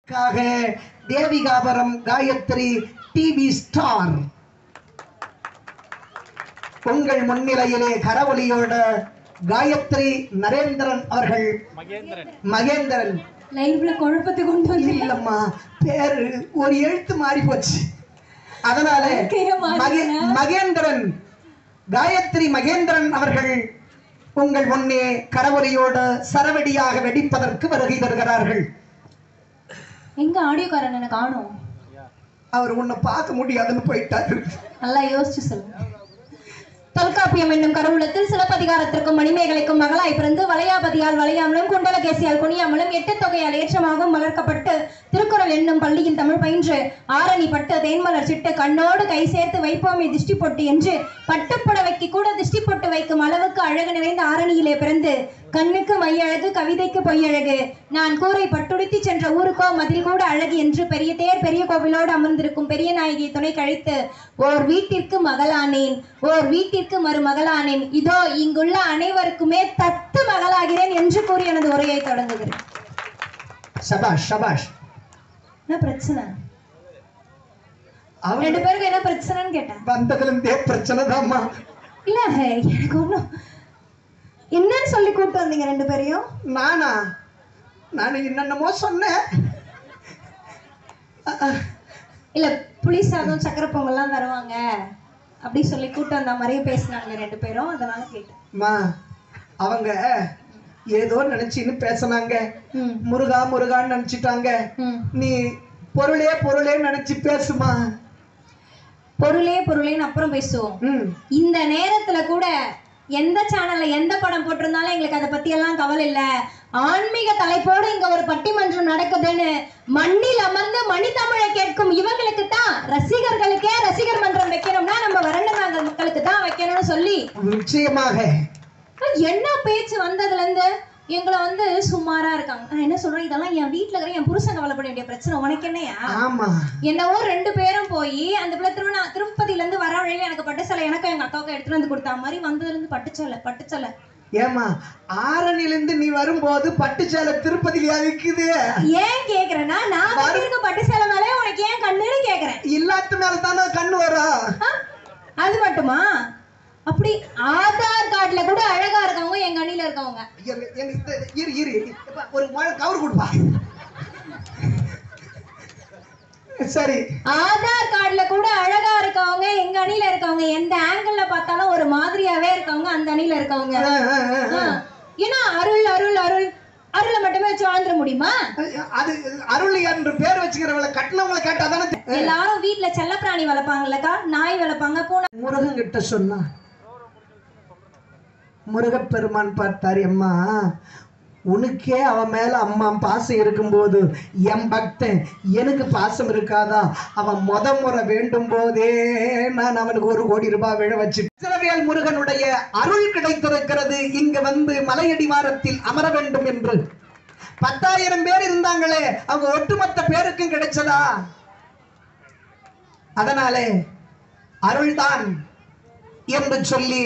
க்காக Devikapuram Gayatri TV star உங்கள் முன்னிலையிலே கரவொலியோட காயத்ரி நரேந்திரன் அவர்கள் மகேந்திரன் லைவ்ல குழப்பத்தை கொண்டு வந்து இல்லம்மா பேரு ஒரு எழுத்து மாறி போச்சு அதனால வாழ்க்கையே மாறிடுச்சு. மகே- மகேந்திரன் காயத்ரி மகேந்திரன் அவர்கள் உங்கள் முன்னே கரவொலியோடு சரவெடியாக வெடிப்பதற்கு வருகை தருகிறார்கள் எங்க ஆடியோக்காரன் எனக்கு காணும் அவர் உன்னை பார்க்க முடியாதுன்னு போயிட்டாரு நல்லா யோசிச்சு சொல்லுங்க தொல்காப்பியம் என்னும் கருவூலத்தில் சிலப்பதிகாரத்திற்கும் மணிமேகலைக்கும் மகளாய் பிறந்து வளையாபதியால் வளையாமலும் குண்டலகேசியால் குனியாமலும் எட்டு தொகையால் ஏற்றமாகவும் வளர்க்கப்பட்டு திருக்குறள் என்னும் பள்ளியில் தமிழ் பயின்று ஆரணி பட்டு தேன்மலர் சிட்டு கண்ணோடு கை சேர்த்து வைப்போமே திஷ்டி பொட்டு என்று பட்டுப்புடவைக்கு கூட திஷ்டி பொட்டு வைக்கும் அளவுக்கு அழகு நிறைந்த ஆரணியிலே பிறந்து கண்ணுக்கு மையழகு கவிதைக்கு பொய்யழகு நான் கூரை பட்டுடுத்தி சென்ற ஊருக்கோ மதில் கூட அழகு என்று பெரிய தேர் பெரிய கோவிலோடு அமர்ந்திருக்கும் பெரிய நாயகி துணை கழித்து ஓர் வீட்டிற்கு மகளானேன் ஓர் வீட்டிற்கு மருமகளானேன் இதோ இங்குள்ள அனைவருக்குமே தத்து மகளாகிறேன் என்று கூறி எனது உரையை தொடங்குகிறேன் சபாஷ் சபாஷ் என்ன பிரச்சனை அவர் ரெண்டு பேருக்கு என்ன பிரச்சனைன்னு கேட்டேன் வந்ததுல இருந்தே பிரச்சனை தான்மா இல்ல எனக்கு ஒண்ணும் என்னன்னு சொல்லி கூப்பிட்டு வந்தீங்க ரெண்டு பேரையும் நானா நான் என்னென்னமோ சொன்னேன் அஹ், அஹ், இல்ல புளி சாதம் சக்கரை பொங்கல்லாம் தருவாங்க அப்படி சொல்லி கூட்டு வந்த மாதிரியே பேசினாங்க ரெண்டு பேரும் அதனால கேட்டேன் அம்மா அவங்க ஏதோ நினைச்சின்னு பேசுனாங்க ம் முருகா முருகான்னு நினைச்சிட்டாங்க ம் நீ பொருளே பொருளே நினைச்சு பேசுமா பொருளே பொருளேன்னு அப்புறம் பேசுவோம் ம் இந்த நேரத்துல கூட எந்த சேனல்ல எந்த படம் போட்டிருந்தாலும் எங்களுக்கு அதை பத்தி எல்லாம் கவலை இல்ல ஆன்மீக தலைப்போடு இங்க ஒரு பட்டிமன்றம் நடக்குதுன்னு மண்ணில் அமர்ந்து மணித்தமிழை கேட்கும் இவங்களுக்கு தான் ரசிகர்களுக்கே ரசிகர் மன்றம் வைக்கணும்னா நம்ம வரண்டநாங்கள் மக்களுக்கு தான் வைக்கணும்னு சொல்லி நிச்சயமாக என்ன பேச்சு வந்ததுல இருந்து எங்களை வந்து சுமாரா இருக்காங்க நான் என்ன சொல்றேன் இதெல்லாம் என் வீட்டுல இருக்கிற என் புருஷன் கவலைப்பட வேண்டிய பிரச்சனை உனக்கு என்னையா ஆமா என்னவோ ரெண்டு பேரும் போய் அந்த பிள்ளை திருவண்ணா திருப்பதியில இருந்து வர வழியில எனக்கு பட்டு சேலை எனக்கும் எங்க அக்காவுக்கும் எடுத்துட்டு வந்து கொடுத்தா மாதிரி வந்ததுல இருந்து பட்டு சேலை பட்டு சேலை ஏமா ஆரணிலிருந்து நீ வரும்போது பட்டுச்சேலை திருப்பதியில விக்குது ஏன் கேக்குறேன்னா நான் கட்டியிருக்க பட்டு சேலை மேலே உனக்கு ஏன் கண்ணுன்னு கேக்குறேன் இல்லாத மேல தானே கண்ணு வரும் ஆ? அது மட்டுமா அப்படி ஆதார் கார்டுல கூட அழகா இருக்கவங்க எங்க அணில இருக்கவங்க எங்க- எங்க இந்த- இரு இரு எப்பா, ஒரு முழ கவர் கொடுப்பா சரி ஆதார் கார்டுல கூட அழகா இருக்கவங்க எங்க அணில இருக்கவங்க எந்த ஆங்கிள் பார்த்தாலும் ஒரு மாதிரியாவே இருக்கவங்க அந்த அணில இருக்கவங்க ஆ, ஆ, ஆ, ஆ. ஆ. ஏன்னா அருள் அருள் அருள் அருளை மட்டுமே வச்சு வாழ்ந்துட முடியுமா அது அருள் என்று பேர் வச்சுக்கிறவங்களை கட்டினவங்களை கேட்டா தானே எல்லாரும் வீட்ல செல்லப்பிராணி வளர்ப்பாங்கல்லக்கா நாய் வளர்ப்பாங்க பூனை முருகன் கிட்ட சொன்னா முருகப்பெருமான் பார்த்தாரு அம்மா உனக்கே அவன் மேல அம்மா பாசம் இருக்கும்போது என் பக்தன் எனக்கு பாசம் இருக்காதா அவன் முத முறை வேண்டும் போதே நான் அவனுக்கு ஒரு கோடி ரூபாய் விழ வச்சு சிறவேல் முருகனுடைய அருள் கிடைத்திருக்கிறது இங்க வந்து மலையடிவாரத்தில் அமர வேண்டும் என்று பத்தாயிரம் பேர் இருந்தாங்களே அவங்க ஒட்டுமொத்த பேருக்கும் கிடைச்சதா அதனாலே அருள்தான் என்று சொல்லி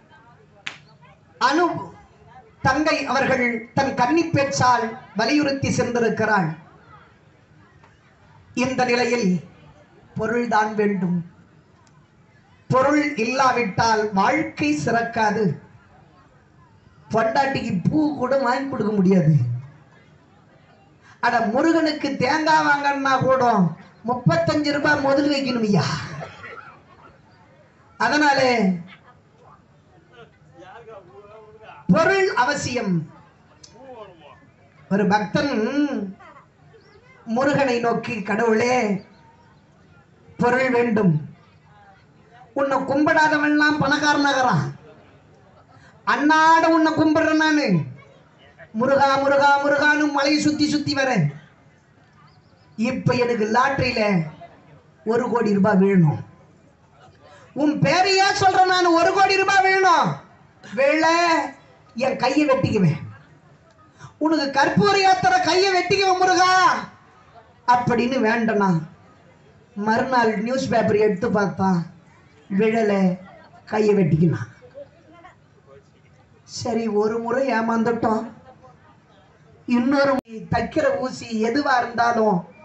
அனு தங்கை அவர்கள் தன் கன்னி பேச்சால் வலியுறுத்தி சென்றிருக்கிறாள் இந்த நிலையில் பொருள்தான் வேண்டும் பொருள் இல்லாவிட்டால் வாழ்க்கை சிறக்காது பொண்டாட்டிக்கு பூ கூட வாங்கி கொடுக்க முடியாது அட முருகனுக்கு தேங்காய் வாங்கன்னா கூட முப்பத்தஞ்சு ரூபாய் முதல் வைக்கணும் ஐயா அதனாலே பொருள் அவசியம் ஒரு பக்தன் முருகனை நோக்கி கடவுளே பொருள் வேண்டும் உன்னை கும்பிடாதவன்லாம் பணக்காரனாகிறான் அன்னாட உன்னை கும்பிடுறேன் நானு முருகா முருகா முருகான்னு மலையை சுத்தி சுத்தி வரேன் இப்ப எனக்கு லாட்டரியில ஒரு கோடி ரூபாய் வேணும் உன் பேரையா சொல்றேன் நான் ஒரு கோடி ரூபாய் வேணும் வேளை என் கையை வெட்டிக்குவேன் உனக்கு கற்பூர யாத்திரை கையை வெட்டிக்குவேன் முருகா அப்படின்னு வேண்டனா மறுநாள் நியூஸ் பேப்பர் எடுத்து பார்த்தா விழலை கையை வெட்டிக்கலாம் சரி ஒரு முறை ஏமாந்துட்டோம் இன்னொரு முறை தைக்கிற ஊசி எதுவா இருந்தாலும்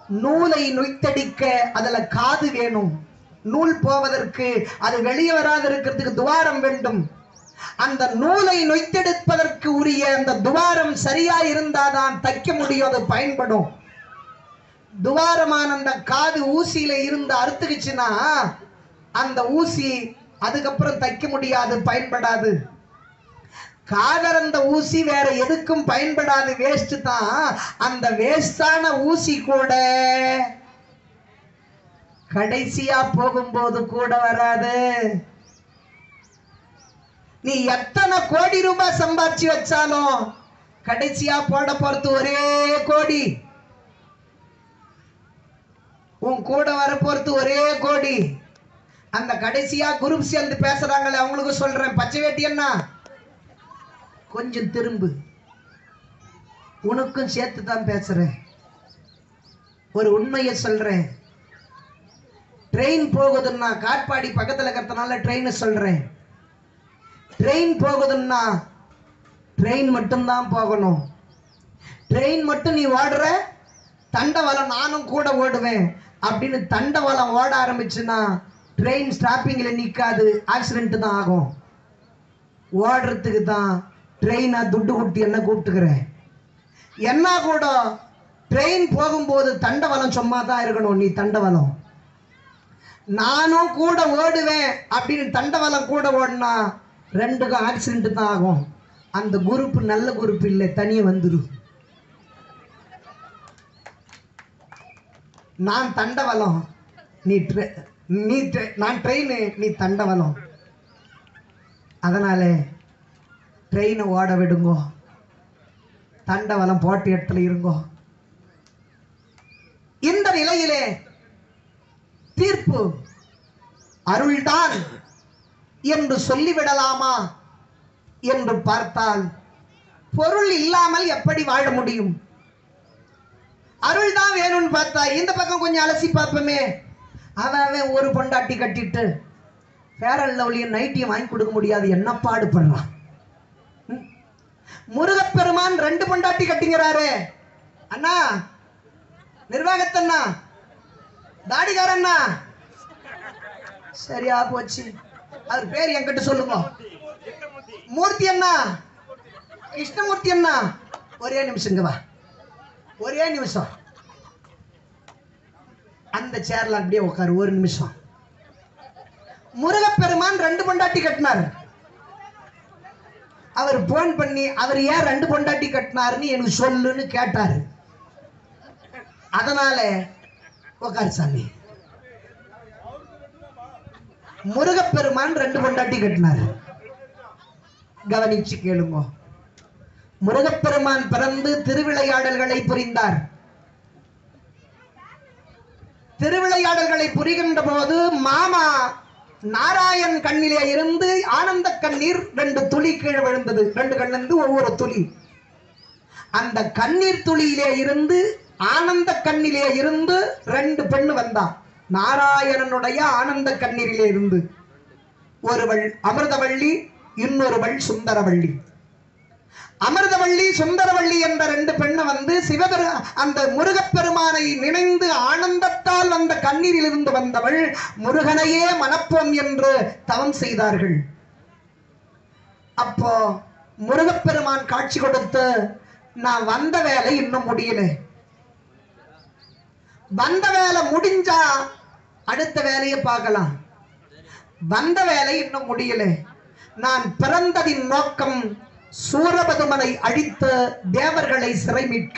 நூலை நொய்த்தடிக்க அதுல காது வேணும் நூல் போவதற்கு அது வெளியே வராது இருக்கிறதுக்கு துவாரம் வேண்டும் அந்த நூலை நொய்த்தெடுப்பதற்கு உரிய அந்த துவாரம் சரியா இருந்தாதான் தைக்க முடியும் அது பயன்படும் துவாரமான அந்த காது ஊசியில இருந்து அறுத்துக்குச்சுன்னா அந்த ஊசி அதுக்கப்புறம் தைக்க முடியாது பயன்படாது காதறந்த ஊசி வேற எதுக்கும் பயன்படாது வேஸ்ட் தான் அந்த வேஸ்டான ஊசி கூட கடைசியா போகும்போது கூட வராது நீ எத்தனை கோடி ரூபாய் சம்பாதிச்சு வச்சாலும் கடைசியா போட போறது ஒரே கோடி உன் கூட வர போறது ஒரே கோடி அந்த கடைசியா குரூப் சேர்ந்து பேசுறாங்களே அவங்களுக்கு சொல்றேன் பச்சை வேட்டி என்ன கொஞ்சம் திரும்பு உனக்கும் சேர்த்து தான் பேசுறேன் ஒரு உண்மையை சொல்றேன் ட்ரெயின் போகுதுன்னா காட்பாடி பக்கத்துல இருக்கிறதுனால ட்ரெயினை சொல்றேன் ட்ரெயின் போகுதுன்னா ட்ரெயின் மட்டும்தான் போகணும் ட்ரெயின் மட்டும் நீ ஓடுற தண்டவாளம் நானும் கூட ஓடுவேன் அப்படின்னு தண்டவாளம் ஓட ஆரம்பிச்சுன்னா ட்ரெயின் ஸ்டாப்பிங்கில் நிற்காது ஆக்சிடென்ட் தான் ஆகும் ஓடுறதுக்கு தான் ட்ரெயினை துட்டு கொடுத்து என்ன கூப்பிட்டுக்கிறேன் என்ன கூட ட்ரெயின் போகும்போது தண்டவாளம் சும்மா தான் இருக்கணும் நீ தண்டவாளம் நானும் கூட ஓடுவேன் அப்படின்னு தண்டவாளம் கூட ஓடினா ரெண்டுக்கும் ஆக்சிடென்ட் தான் ஆகும் அந்த குரூப் நல்ல குரூப் இல்லை தனியே வந்துடும் நான் தண்டவலம் நீ ட்ரெ- நீ ட்ரெ- நான் ட்ரெயின் நீ தண்டவலம் அதனால ட்ரெயினை ஓட விடுங்கோ தண்டவலம் போட்ட இடத்துல இருங்கோ இந்த நிலையிலே தீர்ப்பு அருள்தான் என்று சொல்லிவிடலாமா என்று பார்த்தால் பொருள் இல்லாமல் எப்படி வாழ முடியும் அருள் தான் வேணும்னு பார்த்தா இந்த பக்கம் கொஞ்சம் அலசி பார்ப்போமே அவன் அவன் ஒரு பொண்டாட்டி கட்டிட்டு ஃபேர் லவ்லியும் நைட்டியும் வாங்கி கொடுக்க முடியாது என்ன பாடுபடுறான் ம்? முருகப்பெருமான் ரெண்டு பொண்டாட்டி கட்டிங்கிறாரு அண்ணா நிர்வாகத்தண்ணா தாடிகாரண்ணா சரியா போச்சு அவர் பேர் என்கிட்ட சொல்லுங்க மூர்த்தி அண்ணா கிருஷ்ணமூர்த்தி அண்ணா ஒரே நிமிஷங்க வா ஒரே நிமிஷம் அந்த சேர்ல அப்படியே உட்காரு ஒரு நிமிஷம் முருகப்பெருமான் ரெண்டு பொண்டாட்டி கட்டினார் அவர் போன் பண்ணி அவர் ஏன் ரெண்டு பொண்டாட்டி கட்டினாருன்னு எனக்கு சொல்லுன்னு கேட்டாரு அதனால உட்காரு சாமி முருகப்பெருமான் ரெண்டு பொண்டாட்டி கட்டினார் கவனிச்சு கேளுங்க முருகப்பெருமான் பிறந்து திருவிளையாடல்களை புரிந்தார் திருவிளையாடல்களை புரிகின்ற போது மாமா நாராயண் கண்ணிலே இருந்து ஆனந்த கண்ணீர் ரெண்டு துளி கீழே விழுந்தது ரெண்டு கண்ணிலிருந்து ஒவ்வொரு துளி அந்த கண்ணீர் துளியிலே இருந்து ஆனந்த கண்ணிலே இருந்து ரெண்டு பெண்ணு வந்தா நாராயணனுடைய ஆனந்த கண்ணீரிலே இருந்து ஒருவள் அமிர்தவள்ளி இன்னொருவள் சுந்தரவள்ளி அமிர்தவள்ளி சுந்தரவள்ளி என்ற ரெண்டு பெண்ணை வந்து சிவபெரு அந்த முருகப்பெருமானை நினைந்து ஆனந்தத்தால் அந்த கண்ணீரில் இருந்து வந்தவள் முருகனையே மணப்போம் என்று தவம் செய்தார்கள் அப்போ முருகப்பெருமான் காட்சி கொடுத்து நான் வந்த வேலை இன்னும் முடியல வந்த வேலை முடிஞ்சா அடுத்த வேலையை பார்க்கலாம் வந்த வேலை இன்னும் முடியல நான் பிறந்ததின் நோக்கம் சூரபதுமனை அழித்து தேவர்களை சிறை மீட்க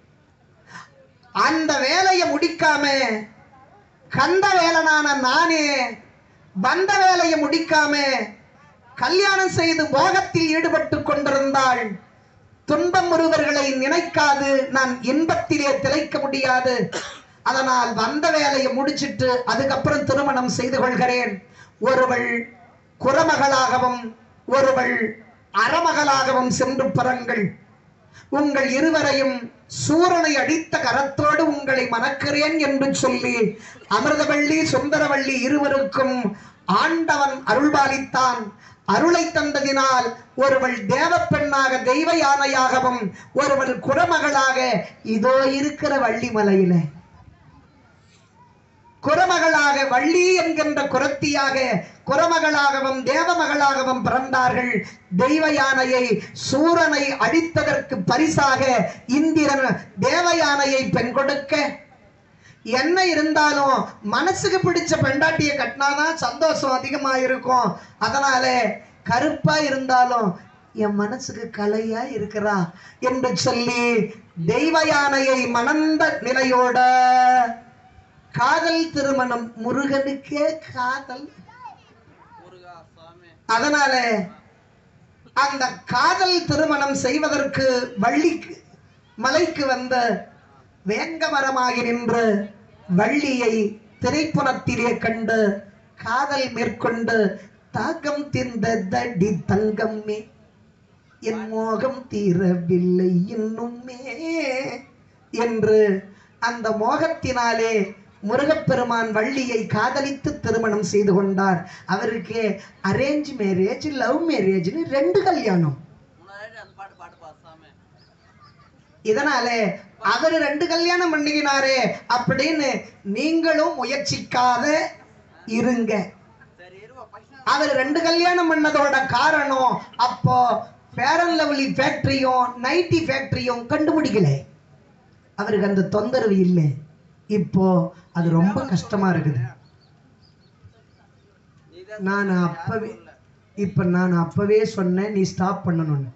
அந்த வேலையை முடிக்காம கந்த வேலனான நானே வந்த வேலையை முடிக்காம கல்யாணம் செய்து போகத்தில் ஈடுபட்டு கொண்டிருந்தாள் துன்பம் ஒருவர்களை நினைக்காது நான் இன்பத்திலே திளைக்க முடியாது அதனால் வந்த வேலையை முடிச்சிட்டு அதுக்கப்புறம் திருமணம் செய்து கொள்கிறேன் ஒருவள் குறமகளாகவும் ஒருவள் அறமகளாகவும் சென்று பிறங்கள் உங்கள் இருவரையும் சூரனை அடித்த கரத்தோடு உங்களை மணக்கிறேன் என்று சொல்லி அமிர்தவள்ளி சுந்தரவள்ளி இருவருக்கும் ஆண்டவன் அருள்பாலித்தான் அருளை தந்ததினால் ஒருவள் தேவப்பெண்ணாக தெய்வ யானையாகவும் ஒருவள் குறமகளாக இதோ இருக்கிற வள்ளி மலையில குரமகளாக வள்ளி என்கின்ற குரத்தியாக குரமகளாகவும் தேவமகளாகவும் பிறந்தார்கள் தெய்வ யானையை சூரனை அடித்ததற்கு பரிசாக இந்திரன் தேவ யானையை பெண் கொடுக்க என்ன இருந்தாலும் மனசுக்கு பிடிச்ச பெண்டாட்டியை கட்டினாதான் சந்தோஷம் அதிகமா இருக்கும் அதனால கருப்பா இருந்தாலும் என் மனசுக்கு கலையா இருக்கிறா என்று சொல்லி தெய்வ யானையை மணந்த நிலையோட காதல் திருமணம் முருகனுக்கே காதல் அதனால அந்த காதல் திருமணம் செய்வதற்கு வள்ளிக்கு மலைக்கு வந்த வேங்கமரமாகி நின்று வள்ளியை திரைப்புறத்திலே கண்டு காதல் மேற்கொண்டு தாகம் தீர்ந்ததடி தங்கம்மே என் மோகம் தீரவில்லை இன்னுமே என்று அந்த மோகத்தினாலே முருகப்பெருமான் வள்ளியை காதலித்து திருமணம் செய்து கொண்டார் அவருக்கு அரேஞ்ச் மேரேஜ் லவ் மேரேஜ்னு ரெண்டு கல்யாணம் இதனாலே அவர் ரெண்டு கல்யாணம் பண்ணிக்கினாரே அப்படின்னு நீங்களும் முயற்சிக்காத இருங்க அவர் ரெண்டு கல்யாணம் பண்ணதோட காரணம் அப்போ ஃபேரன் லவ்லி ஃபேக்டரியும் நைட்டி ஃபேக்டரியும் கண்டுபிடிக்கல அவருக்கு அந்த தொந்தரவு இல்லை இப்போ அது ரொம்ப கஷ்டமா இருக்குது நான் அப்பவே இப்ப நான் அப்பவே சொன்னேன் நீ ஸ்டாப் பண்ணணும்னு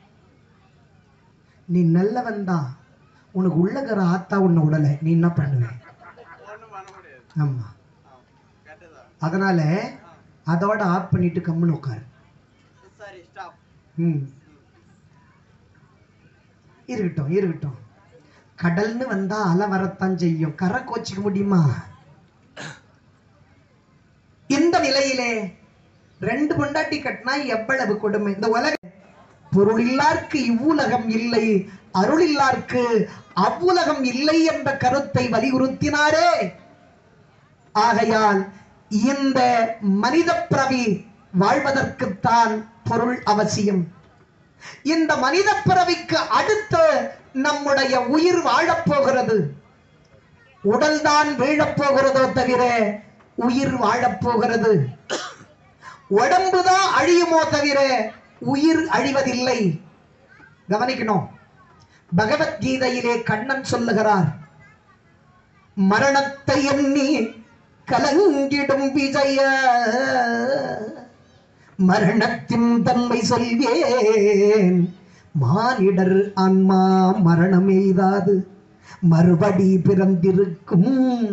நீ நல்லவன் தான் உனக்கு உள்ளகிற ஆத்தா உன்னை உடலை நீ என்ன பண்ணுவ ஆமா அதனால அதோட ஆஃப் பண்ணிட்டு கம்முன்னு உட்காரு ம் இருக்கட்டும் இருக்கட்டும் கடல்னு வந்தா அலை வரத்தான் செய்யும் கரை கோச்சிக்க முடியுமா இந்த நிலையிலே ரெண்டு பொண்டாட்டி கட்டினா எவ்வளவு கொடுமை இந்த உலக பொருளில்லார்க்கு இவ்வுலகம் இல்லை அருளில்லார்க்கு அவ்வுலகம் இல்லை என்ற கருத்தை வலியுறுத்தினாரே ஆகையால் இந்த மனித பிறவி வாழ்வதற்குத்தான் பொருள் அவசியம் இந்த மனித பிறவிக்கு அடுத்து நம்முடைய உயிர் வாழப்போகிறது உடல்தான் வீழப் போகிறதோ தவிர உயிர் வாழப் போகிறது உடம்புதான் அழியுமோ தவிர உயிர் அழிவதில்லை கவனிக்கணும் பகவத்கீதையிலே கண்ணன் சொல்லுகிறார் மரணத்தை எண்ணி கலங்கிடும் விஜய மரணத்தின் தன்மை சொல்வேன் மானிடர் ஆன்மா மரணமெய்தாது மறுபடி பிறந்திருக்கும்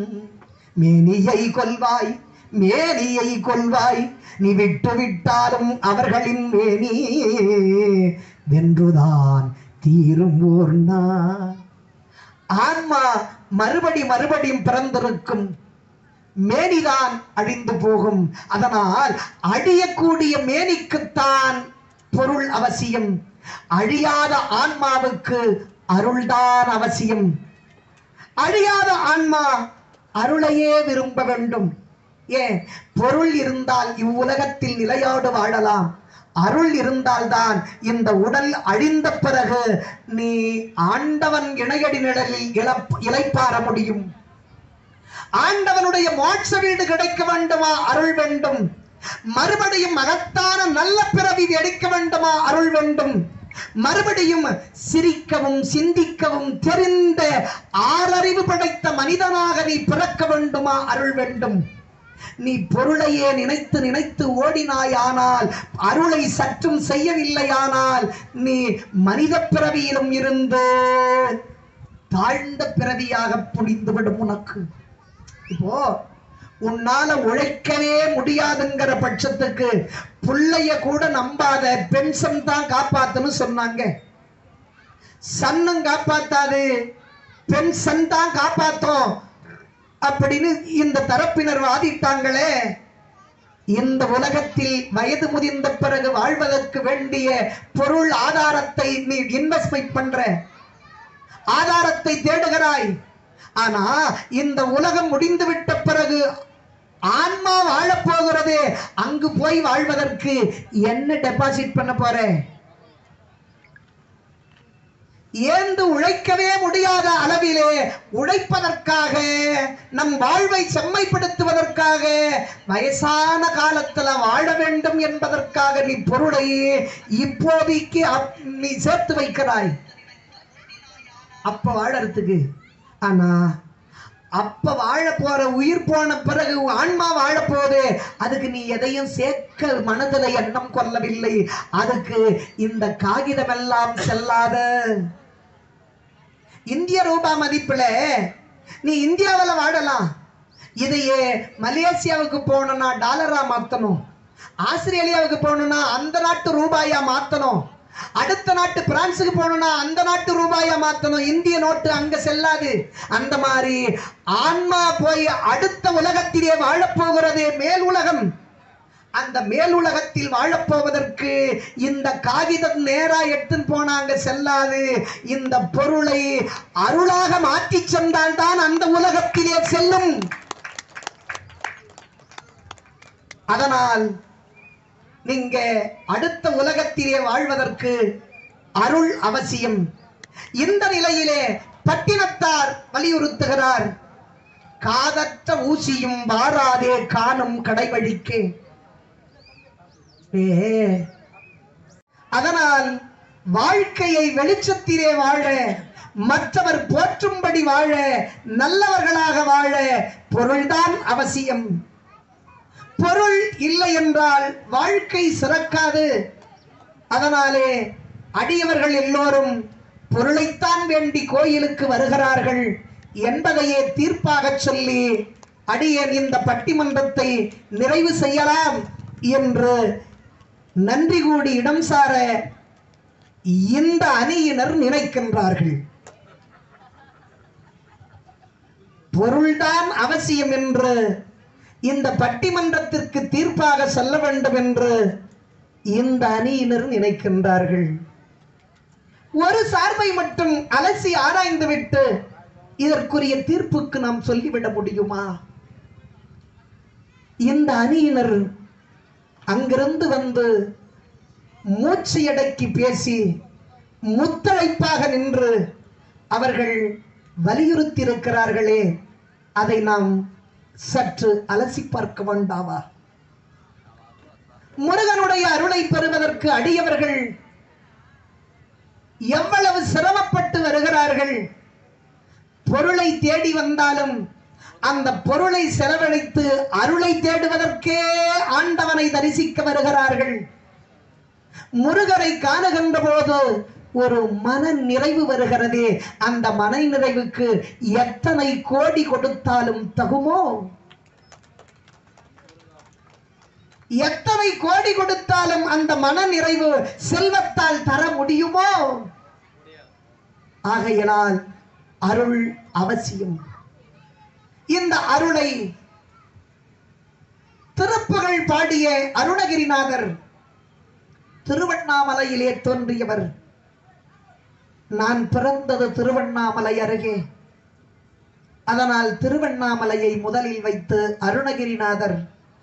மேனியை கொல்வாய் மேனியை கொல்வாய் நீ விட்டு விட்டாலும் அவர்களின் மேனி வென்றுதான் தீரும் ஓர் நாள் ஆன்மா மறுபடி மறுபடியும் பிறந்திருக்கும் மேனிதான் அழிந்து போகும் அதனால் அழியக்கூடிய மேனிக்குத்தான் பொருள் அவசியம் அழியாத ஆன்மாவுக்கு அருள்தான் அவசியம் அழியாத ஆன்மா அருளையே விரும்ப வேண்டும் ஏன் பொருள் இருந்தால் இவ்வுலகத்தில் நிலையோடு வாழலாம் அருள் இருந்தால்தான் இந்த உடல் அழிந்த பிறகு நீ ஆண்டவன் இணையடி நிழலில் இழப் இளைப்பாற முடியும் ஆண்டவனுடைய மோட்ச வீடு கிடைக்க வேண்டுமா அருள் வேண்டும் மறுபடியும் மகத்தான நல்ல பிறவி எடுக்க வேண்டுமா அருள் வேண்டும் மறுபடியும் சிரிக்கவும் சிந்திக்கவும் தெரிந்த ஆறறிவு படைத்த மனிதனாக நீ பிறக்க வேண்டுமா அருள் வேண்டும் நீ பொருளையே நினைத்து நினைத்து ஓடினாயானால் அருளை சற்றும் செய்யவில்லையானால் நீ மனித பிறவியிலும் இருந்து தாழ்ந்த பிறவியாக புரிந்துவிடும் உனக்கு இப்போ உன்னால உழைக்கவே முடியாதுங்கிற பட்சத்துக்கு புள்ளைய கூட நம்பாத பென்ஷன் தான் காப்பாத்துன்னு சொன்னாங்க சன்னம் காப்பாத்தாது பென்ஷன் தான் காப்பாத்தும் அப்படின்னு இந்த தரப்பினர் வாதிட்டாங்களே இந்த உலகத்தில் வயது முதிர்ந்த பிறகு வாழ்வதற்கு வேண்டிய பொருள் ஆதாரத்தை நீ இன்வெஸ்ட்மெண்ட் பண்ற ஆதாரத்தை தேடுகிறாய் ஆனா இந்த உலகம் முடிந்து விட்ட பிறகு ஆன்மா வாழப் போகிறது அங்கு போய் வாழ்வதற்கு என்ன டெபாசிட் பண்ண போற ஏந்து உழைக்கவே முடியாத அளவிலே உழைப்பதற்காக நம் வாழ்வை செம்மைப்படுத்துவதற்காக வயசான காலத்துல வாழ வேண்டும் என்பதற்காக நீ பொருளை இப்போதைக்கு அப்- நீ சேர்த்து வைக்கிறாய் அப்ப வாழறதுக்கு ஆனா அப்ப வாழ போற உயிர் போன பிறகு உன் ஆன்மா வாழ போகுது அதுக்கு நீ எதையும் சேர்க்க மனதுல எண்ணம் கொள்ளவில்லை அதுக்கு இந்த காகிதம் எல்லாம் செல்லாத இந்திய ரூபா மதிப்புல நீ இந்தியாவில் வாழலாம் இதையே மலேசியாவுக்கு போகணும்னா டாலரா மாத்தணும் ஆஸ்திரேலியாவுக்கு போகணும்னா அந்த நாட்டு ரூபாயா மாத்தணும் அடுத்த நாட்டு பிரான்ஸுக்கு போகணும்னா அந்த நாட்டு ரூபாயா மாத்தணும் இந்திய நோட்டு அங்க செல்லாது அந்த மாதிரி ஆன்மா போய் அடுத்த உலகத்திலே வாழப்போகிறது மேல் உலகம் அந்த மேல் உலகத்தில் வாழப்போவதற்கு இந்த காகிதம் நேரா எடுத்துன்னு போனாங்க செல்லாது இந்த பொருளை அருளாக மாற்றி சென்றால்தான் அந்த உலகத்திலே செல்லும் அதனால் நீங்க அடுத்த உலகத்திலே வாழ்வதற்கு அருள் அவசியம் இந்த நிலையிலே பட்டினத்தார் வலியுறுத்துகிறார் காதற்ற ஊசியும் வாராதே காணும் கடைவழிக்கே ஏ அதனால் வாழ்க்கையை வெளிச்சத்திலே வாழ மற்றவர் போற்றும்படி வாழ நல்லவர்களாக வாழ பொருள்தான் அவசியம் பொருள் இல்லை என்றால் வாழ்க்கை சிறக்காது அதனாலே அடியவர்கள் எல்லோரும் பொருளைத்தான் வேண்டி கோயிலுக்கு வருகிறார்கள் என்பதையே தீர்ப்பாக சொல்லி அடியேன் இந்த பட்டிமன்றத்தை நிறைவு செய்யலாம் என்று நன்றி கூடி இடம் சார இந்த அணியினர் நினைக்கின்றார்கள் பொருள்தான் அவசியம் என்று இந்த பட்டிமன்றத்திற்கு தீர்ப்பாக சொல்ல வேண்டும் என்று இந்த அணியினர் நினைக்கின்றார்கள் ஒரு சார்பை மட்டும் அலசி ஆராய்ந்துவிட்டு இதற்குரிய தீர்ப்புக்கு நாம் சொல்லிவிட முடியுமா இந்த அணியினர் அங்கிருந்து வந்து மூச்சு அடக்கி பேசி முத்தழைப்பாக நின்று அவர்கள் வலியுறுத்தி இருக்கிறார்களே அதை நாம் சற்று அலசி பார்க்க வேண்டாவா முருகனுடைய அருளை பெறுவதற்கு அடியவர்கள் எவ்வளவு சிரமப்பட்டு வருகிறார்கள் பொருளை தேடி வந்தாலும் அந்த பொருளை செலவழித்து அருளை தேடுவதற்கே ஆண்டவனை தரிசிக்க வருகிறார்கள் முருகரை காணுகின்ற போது ஒரு மன நிறைவு வருகிறதே அந்த மன நிறைவுக்கு எத்தனை கோடி கொடுத்தாலும் தகுமோ எத்தனை கோடி கொடுத்தாலும் அந்த மன நிறைவு செல்வத்தால் தர முடியுமோ ஆகையினால் அருள் அவசியம் இந்த அருளை திருப்புகழ் பாடிய அருணகிரிநாதர் திருவண்ணாமலையிலே தோன்றியவர் நான் பிறந்தது திருவண்ணாமலை அருகே அதனால் திருவண்ணாமலையை முதலில் வைத்து அருணகிரிநாதர்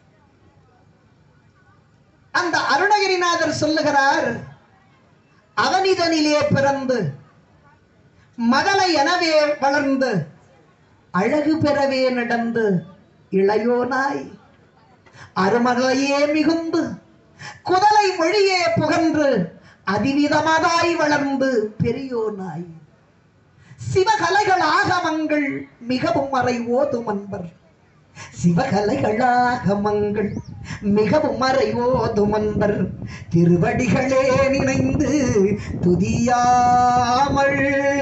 அந்த அருணகிரிநாதர் சொல்லுகிறார் அவனிதனிலே பிறந்து மதலை எனவே வளர்ந்து அழகு பெறவே நடந்து இளையோனாய் அருமலையே மிகுந்து குதலை மொழியே புகன்று அதிவிதமதாய் வளர்ந்து பெரியோனாய் சிவகலைகள் ஆகமங்கள் மிகவும் அறை ஓதும் அன்பர் சிவகலைகளாகமங்கள் மிகவும் அறை ஓதும் அன்பர் திருவடிகளே நினைந்து துதியாமல்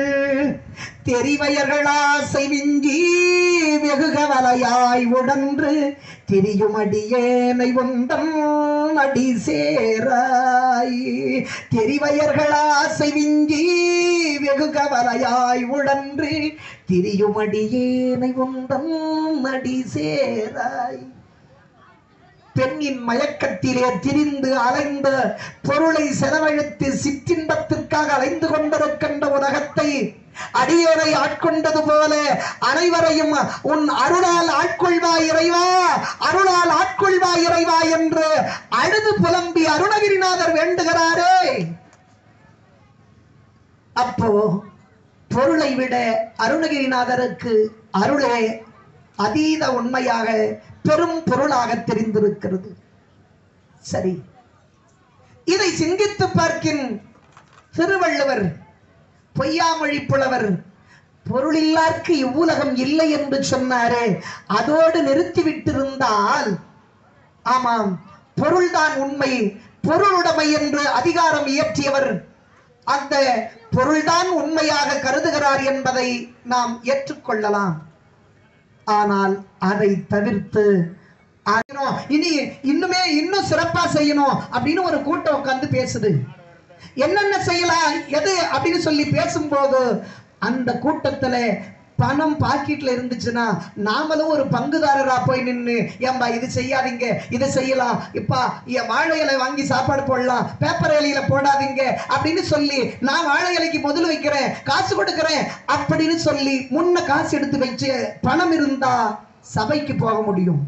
தெரிவயர்களாசை விஞ்சி வெகு கவலையாய் உடன்று திரியுமடியேனை உந்தம் அடி சேராய் தெரிவயர்களாசை விஞ்சி வெகு கவலையாய் உடன்று திரியுமடியேனை உந்தம் அடி சேராய் பெண்ணின் மயக்கத்திலே திரிந்து அலைந்த பொருளை செலவழித்து சிற்றின்பத்திற்காக அலைந்து கொண்டிருக்கின்ற உலகத்தை அடியோரை ஆட்கொண்டது போல அனைவரையும் உன் அருளால் ஆட்கொள்வாய் இறைவா அருளால் ஆட்கொள்வாய் இறைவா என்று அழுது புலம்பி அருணகிரிநாதர் வேண்டுகிறாரே அப்போ பொருளை விட அருணகிரிநாதருக்கு அருளே அதீத உண்மையாக பெரும் பொருளாக தெரிந்திருக்கிறது சரி இதை சிந்தித்து பார்க்கின் திருவள்ளுவர் பொய்யாமொழி புலவர் பொருளில்லார்க்கு இவ்வுலகம் இல்லை என்று சொன்னாரே அதோடு நிறுத்திவிட்டிருந்தால் ஆமாம் பொருள்தான் உண்மை பொருளுடைமை என்று அதிகாரம் இயற்றியவர் அந்த பொருள்தான் உண்மையாக கருதுகிறார் என்பதை நாம் ஏற்றுக்கொள்ளலாம் ஆனால் அதை தவிர்த்து ஆகணும், இனி இன்னுமே இன்னும் சிறப்பா செய்யணும் அப்படின்னு ஒரு கூட்டம் உட்கார்ந்து பேசுது என்னென்ன செய்யலாம் எது அப்படின்னு சொல்லி பேசும்போது அந்த கூட்டத்துல பணம் பாக்கெட்ல இருந்துச்சுன்னா நாமளும் ஒரு பங்குதாரரா போய் நின்று ஏம்பா இது செய்யாதீங்க இது செய்யலாம் இப்பா என் வாழை இலை வாங்கி சாப்பாடு போடலாம் பேப்பர் இலையில போடாதீங்க அப்படின்னு சொல்லி நான் வாழை இலைக்கு முதல் வைக்கிறேன் காசு கொடுக்கிறேன் அப்படின்னு சொல்லி முன்ன காசு எடுத்து வச்சு பணம் இருந்தா சபைக்கு போக முடியும்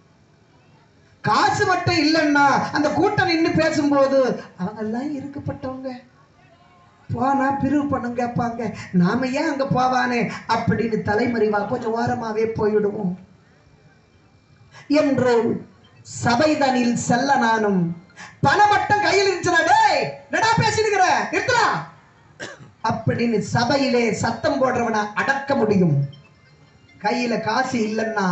காசு மட்டும் இல்லைன்னா அந்த கூட்டம் நின்று பேசும்போது அவங்க எல்லாம் இருக்கப்பட்டவங்க போனா பிரிவு பணம் கேட்பாங்க நாம ஏன் அங்க போவானே அப்படின்னு தலைமறைவா கொஞ்சம் ஓரமாவே போயிடுவோம் என்று சபைதனில் செல்ல நானும் பணம் மட்டும் கையில் இருந்துச்சுனா டேய் என்னடா பேசிடுகிற நிறுத்தா அப்படின்னு சபையிலே சத்தம் போடுறவனை அடக்க முடியும் கையில காசு இல்லைன்னா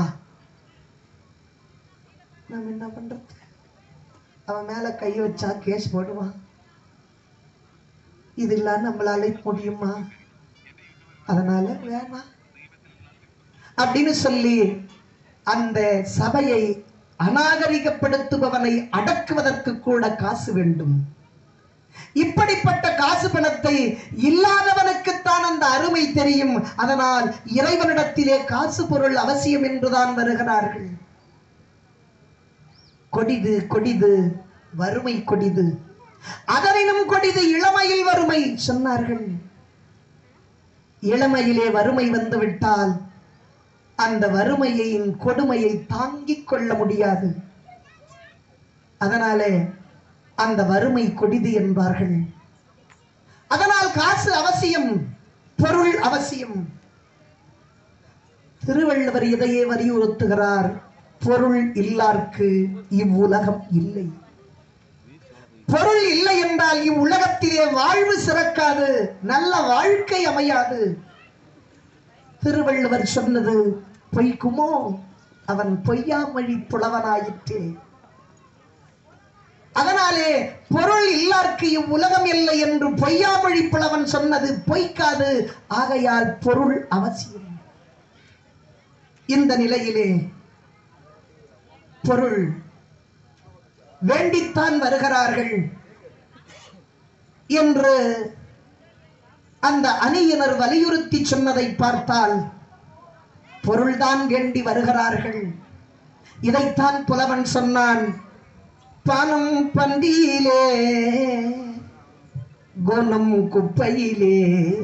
நாம் என்ன பண்றது அவன் மேல கை வச்சா கேஸ் போடுவான் இதெல்லாம் நம்மளால முடியுமா அதனால வேணாம் அப்படின்னு சொல்லி அந்த சபையை அநாகரிகப்படுத்துபவனை அடக்குவதற்கு கூட காசு வேண்டும் இப்படிப்பட்ட காசு பணத்தை இல்லாதவனுக்குத்தான் அந்த அருமை தெரியும் அதனால் இறைவனிடத்திலே காசு பொருள் அவசியம் என்றுதான் வருகிறார்கள் கொடிது கொடிது வறுமை கொடிது அதனினும் கொடிது இளமையில் வறுமை சொன்னார்கள் இளமையிலே வறுமை வந்துவிட்டால் அந்த வறுமையின் கொடுமையை தாங்கிக் கொள்ள முடியாது அதனாலே அந்த வறுமை கொடிது என்பார்கள் அதனால் காசு அவசியம் பொருள் அவசியம் திருவள்ளுவர் இதையே வலியுறுத்துகிறார் பொருள் இல்லார்க்கு இவ்வுலகம் இல்லை பொருள் இல்லை என்றால் இவ்வுலகத்திலே வாழ்வு சிறக்காது நல்ல வாழ்க்கை அமையாது திருவள்ளுவர் சொன்னது பொய்க்குமோ அவன் பொய்யாமொழி புலவனாயிற்றே அதனாலே பொருள் இல்லார்க்கு இவ்வுலகம் இல்லை என்று பொய்யாமொழி புலவன் சொன்னது பொய்க்காது ஆகையால் பொருள் அவசியம் இந்த நிலையிலே பொருள் வேண்டித்தான் வருகிறார்கள் என்று அந்த அணியினர் வலியுறுத்தி சொன்னதை பார்த்தால் பொருள்தான் வேண்டி வருகிறார்கள் இதைத்தான் புலவன் சொன்னான் பணம் பந்தியிலே குணம் குப்பையிலே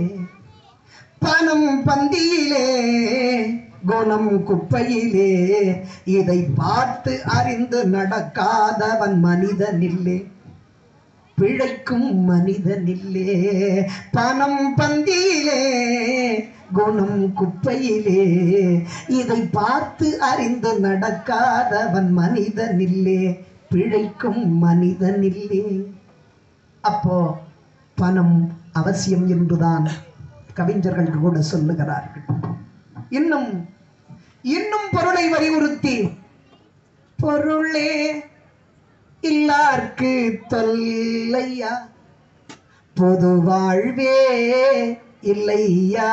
பணம் பந்தியிலே குணம் குப்பையிலே இதை பார்த்து அறிந்து நடக்காதவன் மனிதனில்லே பிழைக்கும் மனிதனில்லே பணம் பந்தியிலே குணம் குப்பையிலே இதை பார்த்து அறிந்து நடக்காதவன் மனிதனில்லே பிழைக்கும் மனிதனில்லே அப்போ பணம் அவசியம் என்றுதான் கவிஞர்கள் கூட சொல்லுகிறார்கள் இன்னும் இன்னும் பொருளை வலியுறுத்தி பொருளே இல்லார்க்கு தொல்லையா பொது வாழ்வே இல்லையா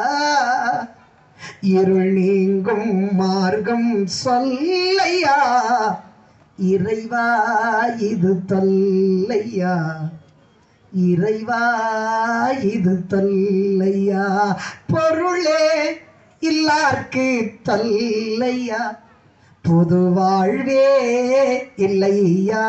இருள் நீங்கும் மார்க்கம் சொல்லையா இறைவா இது தொல்லையா இறைவா இது தொல்லையா பொருளே இல்லார்க்கு தொல்லையா புது வாழ்வே இல்லையா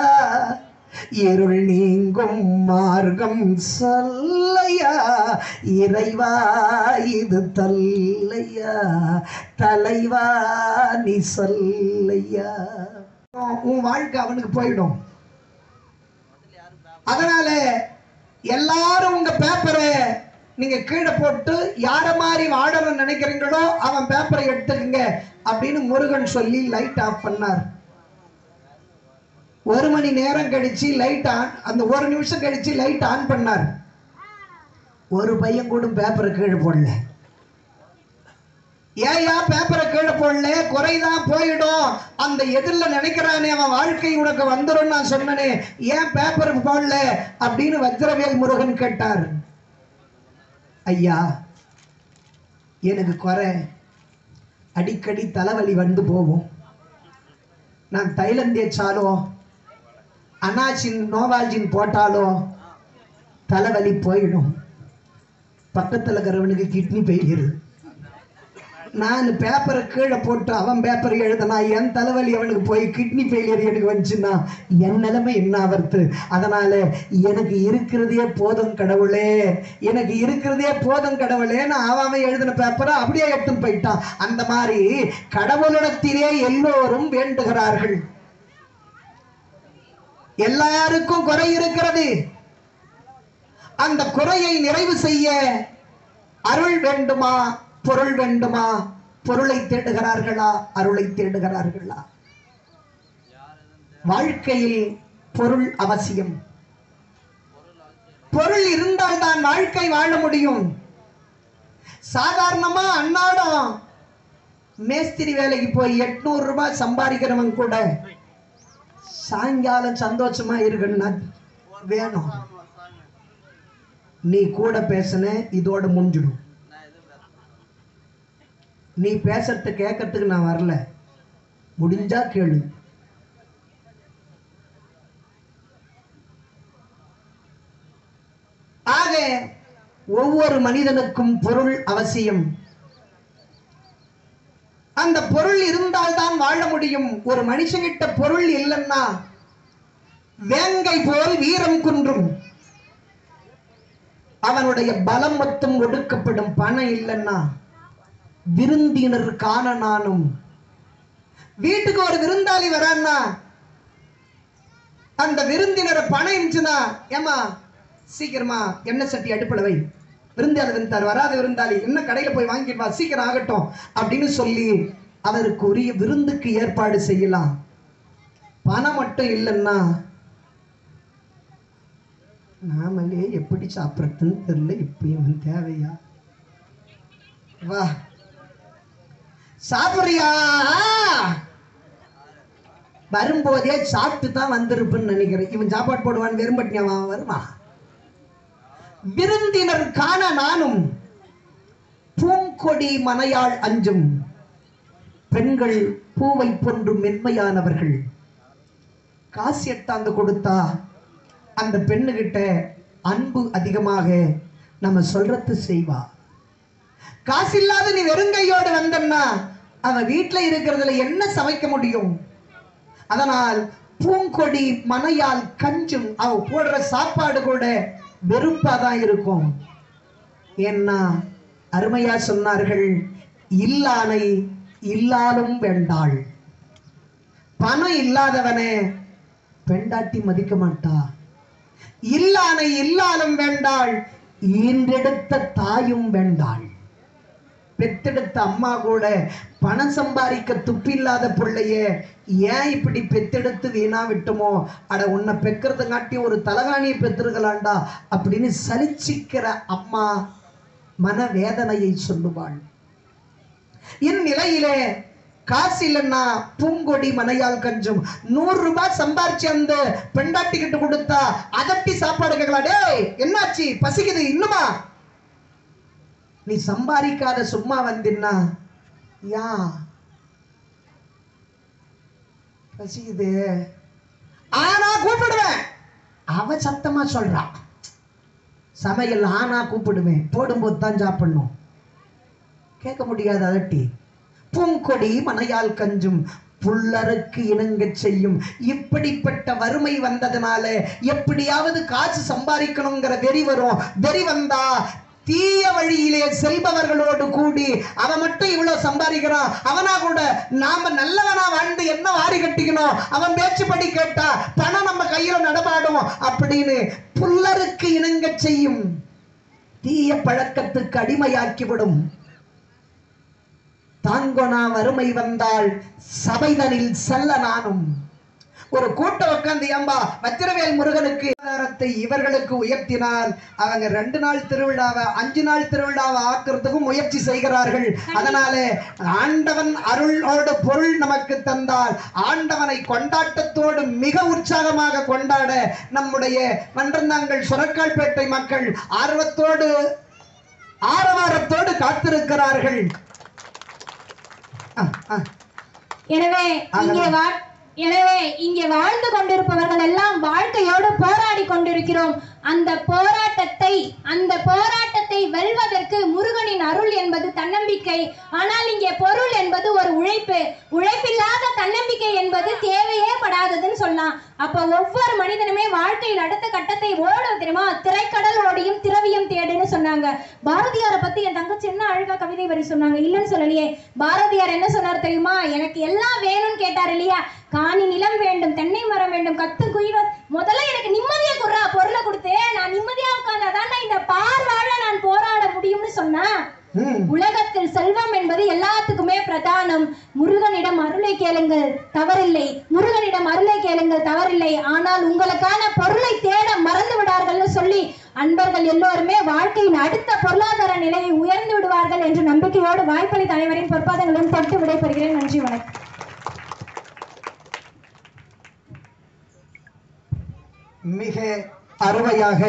இருள் நீங்கும் மார்க்கம் சொல்லையா இறைவா இது தொல்லையா தலைவா நீ சொல்லையா உன் வாழ்க்கை அவனுக்கு போயிடும் அதனால எல்லாரும் உங்க பேப்பரை நீங்க கீழே போட்டு யார மாதிரி வாழணும்னு நினைக்கிறீங்களோ அவன் பேப்பரை எடுத்துக்கங்க அப்படின்னு முருகன் சொல்லி லைட் ஆஃப் பண்ணார் ஒரு மணி நேரம் கழிச்சு லைட் ஆன் அந்த ஒரு நிமிஷம் கழிச்சு லைட் ஆன் பண்ணார் ஒரு பையன் கூட பேப்பரை கீழே போடல ஏயா பேப்பரை கீழே போடல குறைதான் போயிடும் அந்த எதிரில் நினைக்கிறானே அவன் வாழ்க்கை உனக்கு வந்துடும் நான் சொன்னனே ஏன் பேப்பர் போடல அப்படின்னு வஜ்ரவேல் முருகன் கேட்டார் ஐயா எனக்கு குறை அடிக்கடி தலைவலி வந்து போகும் நான் தைலம் தேய்ச்சாலோ அனாசின் நோவால்ஜின் போட்டாலோ தலைவலி போயிடும் பக்கத்தில் இருக்கிறவனுக்கு கிட்னி பெயிலிரு நான் பேப்பரை கீழே போட்டு அவன் பேப்பரை எழுதினா என் தலைவலி அவனுக்கு போய் கிட்னி ஃபெயிலியர் எனக்கு வந்துச்சுன்னா என் நிலைமை என்ன ஆவர்த்து அதனால எனக்கு இருக்கிறதே போதும் கடவுளே எனக்கு இருக்கிறதே போதும் கடவுளே நான் அவன் அவன் எழுதின பேப்பரை அப்படியே எடுத்துன்னு போயிட்டான் அந்த மாதிரி கடவுளிடத்திலே எல்லோரும் வேண்டுகிறார்கள் எல்லாருக்கும் குறை இருக்கிறது அந்த குறையை நிறைவு செய்ய அருள் வேண்டுமா பொருள் வேண்டுமா பொருளை தேடுகிறார்களா அருளை தேடுகிறார்களா வாழ்க்கையில் பொருள் அவசியம் பொருள் இருந்தால் தான் வாழ்க்கை வாழ முடியும் சாதாரணமா அன்னாடம் மேஸ்திரி வேலைக்கு போய் எட்நூறு ரூபாய் சம்பாதிக்கிறவன் கூட சாயங்காலம் சந்தோஷமா இருக்குன்னா வேணும் நீ கூட பேசுன இதோட முடிஞ்சிடும் நீ பேசுறத கேட்கறதுக்கு நான் வரல முடிஞ்சா கேளு ஆக ஒவ்வொரு மனிதனுக்கும் பொருள் அவசியம் அந்த பொருள் இருந்தால்தான் வாழ முடியும் ஒரு மனுஷங்கிட்ட பொருள் இல்லைன்னா வேங்கை போல் வீரம் குன்றும் அவனுடைய பலம் மொத்தம் ஒடுக்கப்படும் பணம் இல்லைன்னா விருந்தினர் காண நானும் வீட்டுக்கு ஒரு விருந்தாளி வரான்னா அந்த விருந்தினரை பணம் இருந்துச்சுன்னா ஏமா சீக்கிரமா எண்ணெய் சட்டி அடுப்புல வை விருந்தாளி விருந்தார் வராத விருந்தாளி என்ன கடையில போய் வாங்கிட்டு வா சீக்கிரம் ஆகட்டும் அப்படின்னு சொல்லி அவருக்கு உரிய விருந்துக்கு ஏற்பாடு செய்யலாம் பணம் மட்டும் இல்லைன்னா நாமளே எப்படி சாப்பிட்றதுன்னு தெரியல இப்பயும் அவன் தேவையா வா சாப்பிட்றியா வரும்போதே சாப்பிட்டு தான் வந்திருப்புன்னு நினைக்கிறேன் இவன் சாப்பாடு போடுவான் வெறும்பட்டியா அவன் வருமா விருந்தினர் காண நானும் பூங்கொடி மனையாள் அஞ்சும் பெண்கள் பூவை போன்று மென்மையானவர்கள் காசு எட்டாந்து கொடுத்தா அந்த பெண்ணுகிட்ட அன்பு அதிகமாக நம்ம சொல்றது செய்வா காசு இல்லாத நீ வெறுங்கையோடு வந்தன்னா அவன் வீட்டுல இருக்கிறதுல என்ன சமைக்க முடியும் அதனால் பூங்கொடி மனையால் கஞ்சும் அவ போடுற சாப்பாடு கூட வெறுப்பா தான் இருக்கும் ஏன்னா அருமையா சொன்னார்கள் இல்லானை இல்லாலும் வேண்டாள் பணம் இல்லாதவனே பெண்டாட்டி மதிக்க மாட்டா இல்லானை இல்லாலும் வேண்டாள் ஈன்றெடுத்த தாயும் வேண்டாள் பெத்தெடுத்த அம்மா கூட பணம் சம்பாதிக்க துப்பில்லாத பிள்ளைய ஏன் இப்படி பெத்தெடுத்து வீணா விட்டோமோ அட உன்னை பெக்கிறதுங்காட்டி ஒரு தலகாணியை பெற்றிருக்கலாண்டா அப்படின்னு சலிச்சிக்கிற அம்மா மனவேதனையை சொல்லுவாள் இந்நிலையிலே காசு இல்லைன்னா பூங்கொடி மனையால் கஞ்சும் நூறு ரூபாய் சம்பாரிச்சு அந்த பெண்டாட்டி கிட்ட கொடுத்தா அதட்டி சாப்பாடு கேட்கலாம் டேய் என்னாச்சு பசிக்குது இன்னுமா நீ சம்பாதிக்காத சும்மா வந்தின்னா யா பசிக்குது ஆனா கூப்பிடுவேன் அவ சத்தமா சொல்றா சமையல் ஆனா கூப்பிடுவேன் போடும்போது தான் சாப்பிடணும் கேட்க முடியாது அதட்டி பூங்கொடி மனையால் கஞ்சும் புல்லருக்கு இணங்கச் செய்யும் இப்படிப்பட்ட வறுமை வந்ததுனால எப்படியாவது காசு சம்பாதிக்கணுங்கிற வெறி வரும் வெறி வந்தா தீய வழியிலே செல்பவர்களோடு கூடி அவன் மட்டும் இவ்வளவு சம்பாதிக்கிறான் அவனா கூட நாம நல்லவனா வாழ்ந்து என்ன வாரி கட்டிக்கணும் அவன் பேச்சுப்படி கேட்டா பணம் நம்ம கையில நடமாடும் அப்படின்னு புல்லருக்கு இணங்க செய்யும் தீய பழக்கத்துக்கு அடிமையாக்கிவிடும் தாங்கொனா வறுமை வந்தால் சபைதனில் செல்ல நானும் ஒரு கூட்டம் உட்கார்ந்து ஏம்பா வத்திரவேல் முருகனுக்கு ஆதாரத்தை இவர்களுக்கு உயர்த்தினால் அவங்க ரெண்டு நாள் திருவிழாவை அஞ்சு நாள் திருவிழாவை ஆக்குறதுக்கும் முயற்சி செய்கிறார்கள் அதனால ஆண்டவன் அருளோடு பொருள் நமக்கு தந்தால் ஆண்டவனை கொண்டாட்டத்தோடு மிக உற்சாகமாக கொண்டாட நம்முடைய மன்றந்தாங்கள் சுரக்கால்பேட்டை மக்கள் ஆர்வத்தோடு ஆரவாரத்தோடு காத்திருக்கிறார்கள் ஆ, ஆ. எனவே இங்கே வா எனவே இங்கே வாழ்ந்து கொண்டிருப்பவர்கள் எல்லாம் வாழ்க்கையோடு போராடி கொண்டிருக்கிறோம் அந்த போராட்டத்தை அந்த போராட்டத்தை வெல்வதற்கு முருகனின் அருள் என்பது தன்னம்பிக்கை ஆனால் இங்கே பொருள் என்பது ஒரு உழைப்பு உழைப்பில்லாத தன்னம்பிக்கை என்பது தேவையே படாததுன்னு சொல்லலாம் அப்ப ஒவ்வொரு மனிதனுமே வாழ்க்கையில் அடுத்த கட்டத்தை ஓடும் தெரியுமா திரைக்கடல் ஓடியும் திரவியம் தேடுன்னு சொன்னாங்க பாரதியாரை பத்தி என் தங்கச்சி என்ன அழகா கவிதை வரி சொன்னாங்க இல்லைன்னு சொல்லலையே பாரதியார் என்ன சொன்னார் தெரியுமா எனக்கு எல்லாம் வேணும்னு கேட்டார் இல்லையா காணி நிலம் வேண்டும் தென்னை மரம் வேண்டும் கத்து குயில் முதல்ல எனக்கு நிம்மதியா குடுறா பொருளை கொடுத்து நான் நிம்மதியா உட்கார்ந்தாதான் நான் இந்த பார் வாழ நான் போராட முடியும்னு சொன்னா ம் உலகத்தில் செல்வம் என்பது எல்லாத்துக்குமே பிரதானம் முருகனிடம் அருளை கேளுங்கள் தவறில்லை முருகனிடம் அருளை கேளுங்கள் தவறில்லை ஆனால் உங்களுக்கான பொருளை தேட மறந்து விடார்கள்னு சொல்லி அன்பர்கள் எல்லோருமே வாழ்க்கையின் அடுத்த பொருளாதார நிலையை உயர்ந்து விடுவார்கள் என்ற நம்பிக்கையோடு வாய்ப்பளித்த அனைவரின் பொற்பாதங்களும் தொட்டு விடைபெறுகிறேன் நன்றி வணக்கம் மிக அருமையாக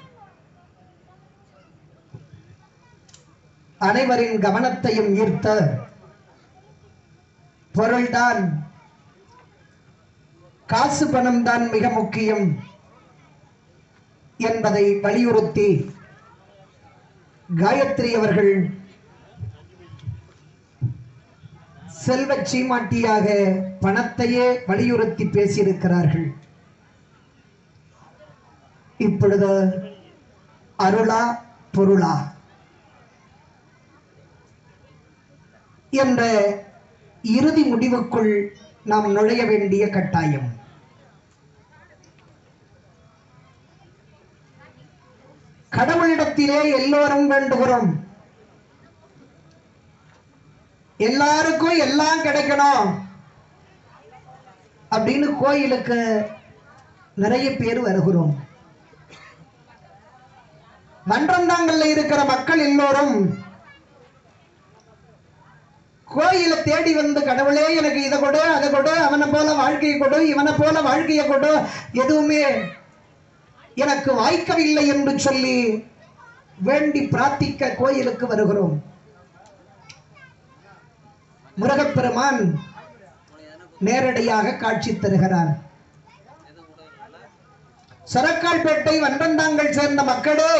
அனைவரின் கவனத்தையும் ஈர்த்த பொருள்தான் காசு பணம் தான் மிக முக்கியம் என்பதை வலியுறுத்தி காயத்ரி அவர்கள் செல்வச் சீமாட்டியாக பணத்தையே வலியுறுத்தி பேசியிருக்கிறார்கள் இப்பொழுது அருளா பொருளா என்ற இறுதி முடிவுக்குள் நாம் நுழைய வேண்டிய கட்டாயம் கடவுளிடத்திலே எல்லோரும் வேண்டுகிறோம் எல்லாருக்கும் எல்லாம் கிடைக்கணும் அப்படின்னு கோயிலுக்கு நிறைய பேர் வருகிறோம் மன்றந்தாங்கல்ல இருக்கிற மக்கள் எல்லோரும் கோயிலை தேடி வந்து கடவுளே எனக்கு இதை கொடு அதை கொடு அவனை போல வாழ்க்கையை கொடு இவனை போல வாழ்க்கையை கொடு எதுவுமே எனக்கு வாய்க்கவில்லை என்று சொல்லி வேண்டி பிரார்த்திக்க கோயிலுக்கு வருகிறோம் முருகப்பெருமான் நேரடியாக காட்சி தருகிறார் சரக்கால்பேட்டை வன்றந்தாங்கள் சேர்ந்த மக்களே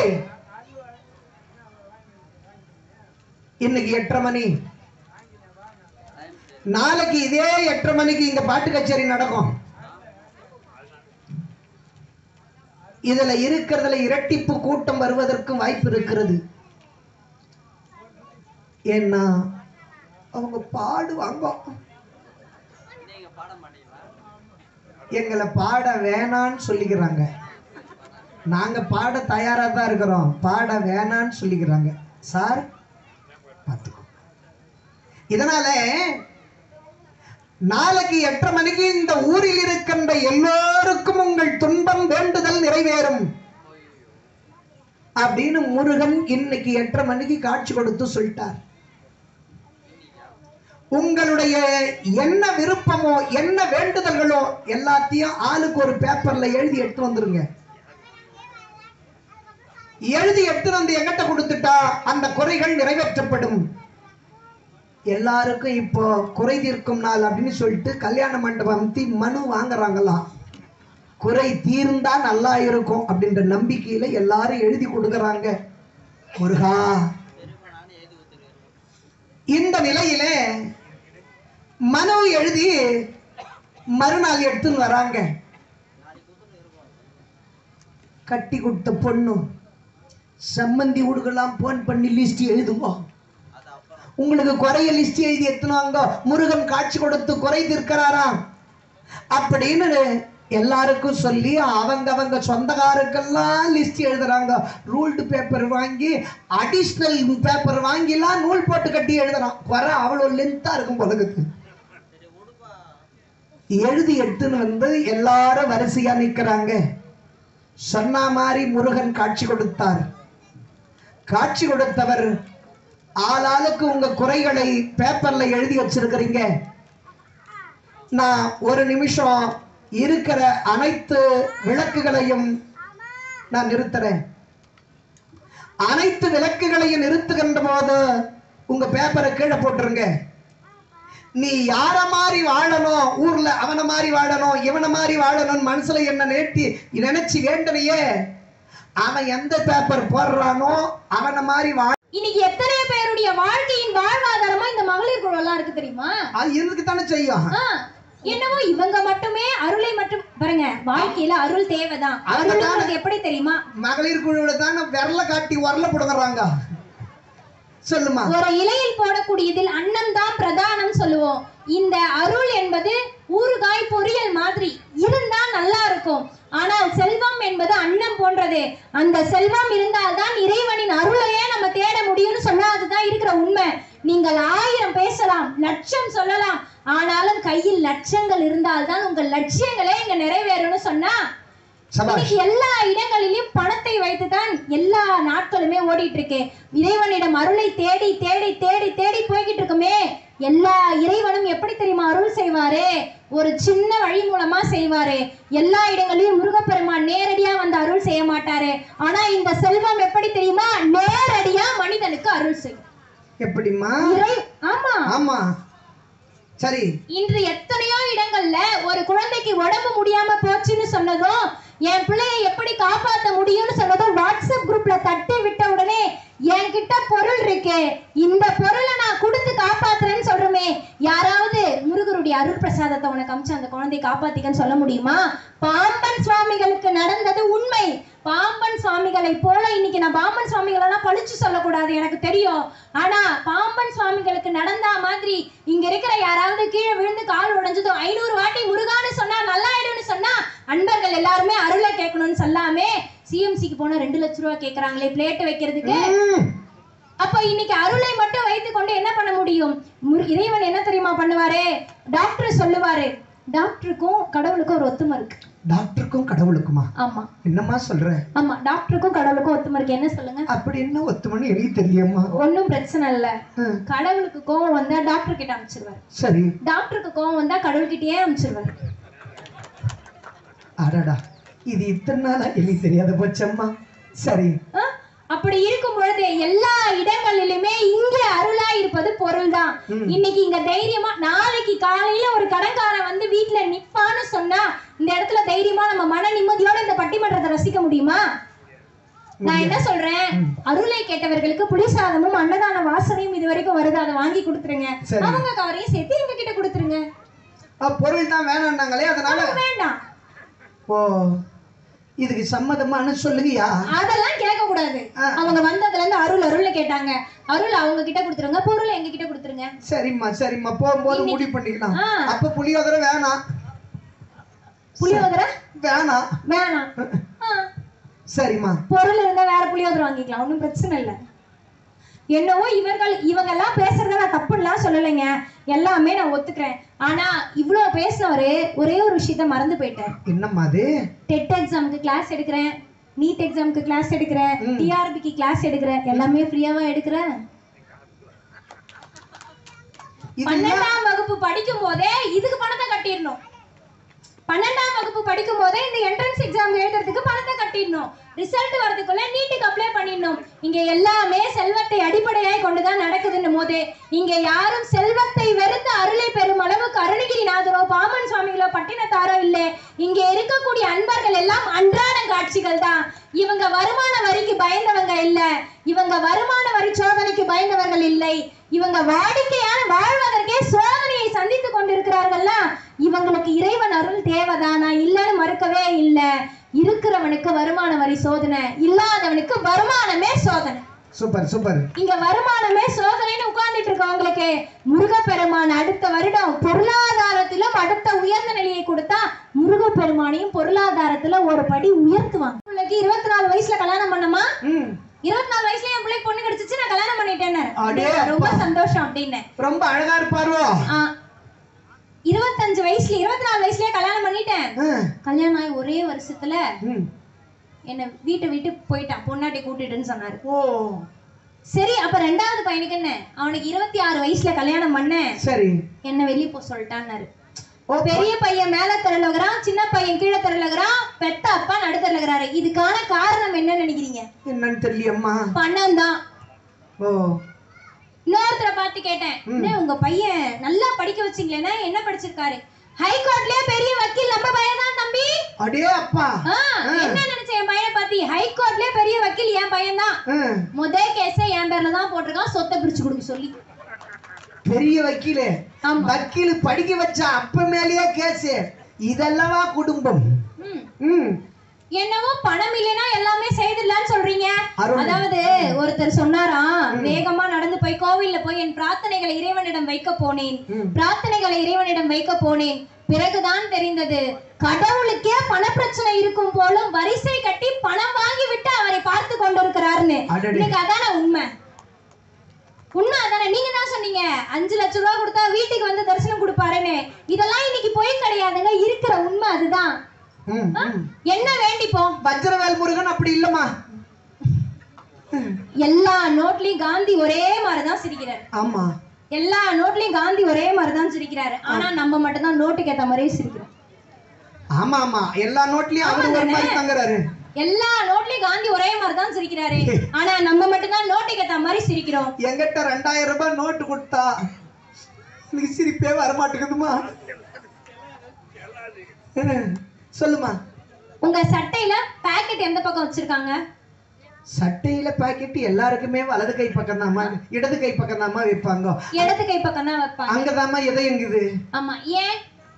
இன்னைக்கு எட்டரை மணி நாளைக்கு இதே எட்டரை மணிக்கு இங்க பாட்டு கச்சேரி நடக்கும் இதுல இருக்கிறதுல இரட்டிப்பு கூட்டம் வருவதற்கு வாய்ப்பு இருக்கிறது ஏன்னா அவங்க பாடுவாங்க எங்களை பாட வேணான்னு சொல்லிக்கிறாங்க நாங்க பாட தயாரா தான் இருக்கிறோம் பாட வேணான்னு சொல்லிக்கிறாங்க சார் பார்த்துக்கோ இதனால நாளைக்கு எட்டரை மணிக்கு இந்த ஊரில் இருக்கின்ற எல்லோருக்கும் உங்கள் துன்பம் வேண்டுதல் நிறைவேறும் அப்படின்னு முருகன் இன்னைக்கு எட்டரை மணிக்கு காட்சி கொடுத்து சொல்லிட்டார் உங்களுடைய என்ன விருப்பமோ என்ன வேண்டுதல்களோ எல்லாத்தையும் ஆளுக்கு ஒரு பேப்பர்ல எழுதி எடுத்து வந்துருங்க எழுதி எடுத்து வந்து எங்கிட்ட கொடுத்துட்டா அந்த குறைகள் நிறைவேற்றப்படும் எல்லாருக்கும் இப்போ குறை தீர்க்கும் நாள் அப்படின்னு சொல்லிட்டு கல்யாண மண்டபம் அமைத்து மனு வாங்குறாங்களாம் குறை தீர்ந்தா நல்லா இருக்கும் அப்படின்ற நம்பிக்கையில எல்லாரும் எழுதி கொடுக்கறாங்க முருகா இந்த நிலையிலே மனு எழுதி மறுநாள் எடுத்துன்னு வராங்க கட்டி கொடுத்த பொண்ணு சம்மந்தி வீடுக்கெல்லாம் போன் பண்ணி லிஸ்ட் எழுதுவோம் உங்களுக்கு குறைய லிஸ்ட் எழுதி எத்துனாங்க முருகன் காட்சி கொடுத்து குறை தீர்க்கிறாராம் அப்படின்னு எல்லாருக்கும் சொல்லி அவங்க அவங்க சொந்தக்காருக்கெல்லாம் லிஸ்ட் எழுதுறாங்க ரூல்டு பேப்பர் வாங்கி அடிஷ்னல் பேப்பர் வாங்கிலாம் நூல் போட்டு கட்டி எழுதுறான் குறை அவ்வளோ லென்த்தா இருக்கும் பொழுதுக்கு எழுதி எடுத்துன்னு வந்து எல்லாரும் வரிசையா நிக்கிறாங்க சொன்ன மாதிரி முருகன் காட்சி கொடுத்தார் காட்சி கொடுத்தவர் ஆளாளுக்கு உங்க குறைகளை பேப்பர்ல எழுதி வச்சிருக்கிறீங்க நான் ஒரு நிமிஷம் இருக்கிற அனைத்து விளக்குகளையும் நான் நிறுத்துறேன் அனைத்து விளக்குகளையும் நிறுத்துகின்ற போது உங்க பேப்பரை கீழே போட்டுருங்க நீ யார மாதிரி வாழணும் ஊர்ல அவன மாதிரி வாழணும் இவன மாதிரி வாழணும் மனசுல என்ன நேர்த்தி நினைச்சு வேண்டனையே அவன் எந்த பேப்பர் போடுறானோ அவன மாதிரி வாழ இன்னைக்கு எத்தனை பேருடைய வாழ்க்கையின் வாழ்வாதாரமா இந்த மகளிர் குழு எல்லாம் இருக்கு தெரியுமா அது இருக்கு தானே செய்யும் ஆ, என்னவோ இவங்க மட்டுமே அருளை மட்டும் பாருங்க வாழ்க்கையில அருள் தேவைதான் அவங்க அருள் தானே- உங்களுக்கு எப்படி தெரியுமா மகளிர் குழுவில தானே விரல காட்டி உரல புடுங்குறாங்க சொல்லுமா ஒரு இலையில் போடக்கூடியதில் அன்னம் தான் பிரதானம் சொல்லுவோம் இந்த அருள் என்பது ஊறுகாய் பொரியல் மாதிரி இருந்தா நல்லா இருக்கும் ஆனால் செல்வம் என்பது அன்னம் போன்றது அந்த செல்வம் இருந்தால்தான் இறைவனின் அருளையே நம்ம தேட முடியும்னு சொன்னா அதுதான் இருக்கிற உண்மை நீங்கள் ஆயிரம் பேசலாம் லட்சம் சொல்லலாம் ஆனாலும் கையில் லட்சங்கள் இருந்தால்தான் உங்கள் லட்சியங்களே இங்க நிறைவேறும்னு சொன்னா சபாஷ் இன்னைக்கு எல்லா இடங்களிலும் பணத்தை வைத்துதான் எல்லா நாட்களுமே ஓடிட்டு இருக்கு இறைவனிடம் அருளை தேடி தேடி தேடி தேடி போய்கிட்டு இருக்குமே எல்லா இறைவனும் எப்படி தெரியுமா அருள் செய்வாரு ஒரு சின்ன வழி மூலமா செய்வாரு எல்லா இடங்களிலும் முருகப்பெருமான் நேரடியா வந்து அருள் செய்ய மாட்டாரு ஆனா இந்த செல்வம் எப்படி தெரியுமா நேரடியா மனிதனுக்கு அருள் செய்யும் எப்படிம்மா இறை ஆமா ஆமா சரி இன்று எத்தனையோ இடங்கள்ல ஒரு குழந்தைக்கு உடம்பு முடியாம போச்சுன்னு சொன்னதும் என் பிள்ளையை எப்படி காப்பாத்த முடியும்னு சொன்னதும் வாட்ஸ்அப் குரூப்ல தட்டி விட்ட உடனே என்கிட்ட பொருள் இருக்கு இந்த பொருளை நான் கொடுத்து காப்பாத்துறேன்னு சொல்றோமே யாராவது முருகருடைய அருள் பிரசாதத்தை உனக்கு அமிச்சு அந்த குழந்தையை காப்பாத்திக்கன்னு சொல்ல முடியுமா பாம்பன் சுவாமிகளுக்கு நடந்தது உண்மை பாம்பன் சுவாமிகளை போல இன்னைக்கு நான் பாம்பன் சுவாமிகளெல்லாம் பழிச்சு சொல்லக்கூடாது எனக்கு தெரியும் ஆனா பாம்பன் சுவாமிகளுக்கு நடந்தா மாதிரி இங்க இருக்கிற யாராவது கீழே விழுந்து கால் உடைஞ்சதும் ஐநூறு வாட்டி முருகான்னு சொன்னா நல்லாயிடும்னு சொன்னா அன்பர்கள் எல்லாருமே அருளை கேட்கணும்னு சொல்லாமே சிஎம்சிக்கு போனா ரெண்டு லட்ச ரூபா கேக்குறாங்களே பிளேட் வைக்கிறதுக்கு ம். அப்ப இன்னைக்கு அருளை மட்டும் வைத்துக் கொண்டு என்ன பண்ண முடியும் முரு- இறைவன் என்ன தெரியுமா பண்ணுவாரு டாக்டர் சொல்லுவாரு டாக்டருக்கும் கடவுளுக்கும் ஒரு ஒத்துமை இருக்கு டாக்டருக்கும் கடவுளுக்குமா ஆமா என்னம்மா சொல்ற ஆமா டாக்டருக்கும் கடவுளுக்கும் ஒத்துமை இருக்கு என்ன சொல்லுங்க அப்படி என்ன ஒத்துமணி எனக்கு தெரியம்மா ஒன்றும் பிரச்சனை இல்ல ம். கடவுளுக்கு கோவம் வந்தா டாக்டர் கிட்ட அனுப்பிச்சிருவாரு சரி டாக்டருக்கு கோவம் வந்தா கடவுள்கிட்டயே அனுப்பிச்சிருவாரு அடடா இது இத்தனை நாளா எனக்கு தெரியாத போச்சம்மா சரி ஆ? அப்படி இருக்கும் பொழுது எல்லா இடங்களிலுமே இங்க அருளா இருப்பது பொருள் தான் ம். இன்னைக்கு இங்க தைரியமா நாளைக்கு காலையில ஒரு கடன்காரன் வந்து வீட்டுல நிப்பான்னு சொன்னா இந்த இடத்துல தைரியமா நம்ம மன நிம்மதியோட இந்த பட்டிமன்றத்தை ரசிக்க முடியுமா நான் என்ன சொல்றேன் அருளை கேட்டவர்களுக்கு புளிசாதமும் அன்னதான வாசனையும் இது வரைக்கும் வருது அதை வாங்கி கொடுத்துருங்க சரி. அவங்க கவரையும் சேர்த்து எங்க கிட்ட கொடுத்துருங்க அஹ், பொருள் தான் வேணாம்னாங்களே அதனால நமக்கு வேண்டாம் ஓ இதுக்கு சம்மதமானு சொல்லுங்கயா அதெல்லாம் கேட்க கூடாது ஆ. அவங்க வந்ததுல இருந்து அருள் அருள்னு கேட்டாங்க அருள் அவங்க கிட்ட கொடுத்துருங்க பொருள் எங்க கிட்ட கொடுத்துருங்க சரிம்மா சரிம்மா போகும்போது முடிவு பண்ணிக்கலாம் ஆ. அப்ப புளியோதரை வேணாம் புளியோதரை வேணாம் வேணாம் ஆ, சரிம்மா பொருள் இருந்தா வேற புளியோதரை வாங்கிக்கலாம் ஒன்றும் பிரச்சனை இல்லை என்னவோ இவர்கள் இவங்கெல்லாம் பேசுறத நான் தப்புலாம் சொல்லலைங்க எல்லாமே நான் ஒத்துக்கிறேன் ஆனா இவ்வளோ பேசினவரு ஒரே ஒரு விஷயத்த மறந்து போயிட்டார் என்னம்மா அது டெட் எக்ஸாமுக்கு கிளாஸ் எடுக்கிறேன் நீட் எக்ஸாமுக்கு கிளாஸ் எடுக்கிறேன் ம். டிஆர்பிக்கு கிளாஸ் எடுக்கிறேன் எல்லாமே ஃப்ரீயாவா எடுக்கிறேன் இது பன்னெண்டாம் வகுப்பு படிக்கும் போதே இதுக்கு பணத்தை கட்டிடணும் பன்னெண்டாம் வகுப்பு படிக்கும் போதே இந்த என்ட்ரன்ஸ் எக்ஸாம் எழுதுறதுக்கு பணத்தை கட்டிடணும் ரிசல்ட் வரதுக்குள்ள நீட்டுக்கு அப்ளை பண்ணிடணும் இங்க எல்லாமே செல்வத்தை அடிப்படையாய் கொண்டுதான் நடக்குதுன்னும் போது இங்க யாரும் செல்வத்தை வெறுத்து அருளை பெறும் அளவுக்கு அருணகிரிநாதரோ பாமன் சுவாமிகளோ பட்டினத்தாரோ இல்லை இங்க இருக்கக்கூடிய அன்பர்கள் எல்லாம் அன்றாட காட்சிகள் தான் இவங்க வருமான வரிக்கு பயந்தவங்க இல்ல இவங்க வருமான வரி சோதனைக்கு பயந்தவர்கள் இல்லை இவங்க வாடிக்கையான வாழ்வதற்கே சோதனையை சந்தித்து கொண்டிருக்கிறார்கள்ல இவங்களுக்கு இறைவன் அருள் தேவைதான் நான் இல்லைன்னு மறுக்கவே இல்லை இருக்கிறவனுக்கு வருமான வரி சோதனை இல்லாதவனுக்கு வருமானமே சோதனை சூப்பர் சூப்பர் இங்க வருமானமே சோதனைன்னு உட்கார்ந்துட்டு இருக்கவங்களுக்கு முருகப்பெருமான் அடுத்த வருடம் பொருளாதாரத்திலும் அடுத்த உயர்ந்த நிலையை கொடுத்தா முருகப்பெருமானையும் பொருளாதாரத்துல ஒரு படி உயர்த்துவாங்க பிள்ளைக்கு இருபத்தி நாலு வயசுல கல்யாணம் பண்ணமா ம் இருபத்தி நாலு வயசுல என் பிள்ளைக்கு பொண்ணு கிடைச்சிச்சு நான் கல்யாணம் பண்ணிட்டேன்னு அடே ரொம்ப அப்பா. சந்தோஷம் அப்படின்னு ரொம்ப அழகா இருப்பாரோ ஆ, இருபத்தஞ்சு வயசுல இருபத்தி நாலு வயசுலயே கல்யாணம் பண்ணிட்டேன் ஆ, கல்யாணம் ஆகி ஒரே வருஷத்துல ம். என்ன வீட்டை விட்டு போயிட்டான் பொண்டாட்டி கூட்டிட்டுன்னு சொன்னாரு ஓ சரி அப்ப ரெண்டாவது பையனுக்கு என்ன அவனுக்கு இருபத்தி ஆறு வயசுல கல்யாணம் பண்ணேன் சரி என்ன வெளிய போ சொல்லிட்டான்னாரு ஓ பெரிய பையன் மேல தெருலகிறான் சின்ன பையன் கீழே தெருலகிறான் பெத்த அப்பா நடுத்தருலகிறாரு இதுக்கான காரணம் என்ன நினைக்கிறீங்க என்னன்னு தெரியலையம்மா பணம் தான் ஓ இன்னொருத்தரை பார்த்து கேட்டேன் என்ன உங்க பையன் நல்லா படிக்க வச்சீங்களேன்னா என்ன படிச்சிருக்காரு ஹைகோர்ட்லயே பெரிய வக்கீல் நம்ம பையன் தான் தம்பி அடே அப்பா ஆ, என்ன நினைச்ச என் பையனை பத்தி ஹைகோர்ட்லயே பெரிய வக்கீல் என் பையன் தான் ஆ, முத கேஸ என் பேர்ல தான் போட்டிருக்கான் சொத்தை பிரிச்சு கொடுக்க சொல்லி பெரிய வக்கீலு ஆமா வக்கீல் படிக்க வச்ச அப்ப மேலேயே கேஸ் இதெல்லவா குடும்பம் ம். ம் என்னவோ பணம் இல்லைன்னா எல்லாமே செய்திடலாம்னு சொல்றீங்க அருள். அதாவது ஒருத்தர் சொன்னாராம் வேகமா நடந்து போய் கோவில்ல போய் என் பிரார்த்தனைகளை இறைவனிடம் வைக்க போனேன் ம். பிரார்த்தனைகளை இறைவனிடம் வைக்க போனேன் பிறகுதான் தெரிந்தது கடவுளுக்கே பணப்பிரச்சனை இருக்கும் போலும் வரிசை கட்டி பணம் வாங்கி விட்டு அவரை பார்த்து கொண்டிருக்கிறாருன்னு அடடே. இன்னைக்கு அதானே உண்மை உண்மை அதானே நீங்க தான் சொன்னீங்க அஞ்சு லட்ச ரூபா கொடுத்தா வீட்டுக்கு வந்து தரிசனம் கொடுப்பாருன்னு இதெல்லாம் இன்னைக்கு பொய் கிடையாதுங்க இருக்கிற உண்மை அதுதான் ம், ம். என்ன வேண்டிப்போம் வஜ்ரவேல் முருகன் அப்படி இல்லம்மா எல்லா நோட்லயும் காந்தி ஒரே மாதிரிதான் சிரிக்கிறார் ஆமா எல்லா நோட்லயும் காந்தி ஒரே மாதிரிதான் சிரிக்கிறாரு ஆனா நம்ம மட்டும் தான் நோட்டுக்கு ஏத்த மாதிரியே சிரிக்கிறோம் ஆமா ஆமா எல்லா நோட்லயும் அவரு ஒரு மாதிரி தங்குறாரு எல்லா நோட்லயும் காந்தி ஒரே மாதிரிதான் சிரிக்கிறாரு ஆனா நம்ம மட்டும் தான் நோட்டுக்கு ஏத்த மாதிரி சிரிக்கிறோம் என்கிட்ட ரெண்டாயிரம் ரூபாய் நோட்டு கொடுத்தா எனக்கு சிரிப்பே வரமாட்டேங்குதுமா ம், சொல்லுமா உங்க சட்டையில பாக்கெட் எந்த பக்கம் வச்சிருக்காங்க சட்டையில பாக்கெட் எல்லாருக்குமே வலது கை பக்கம் தாமா இடது கை பக்கம் தாமா வைப்பாங்க இடது கை பக்கம் தான் வைப்பாங்க அங்கதாம்மா இதயங்குது ஆமா ஏன்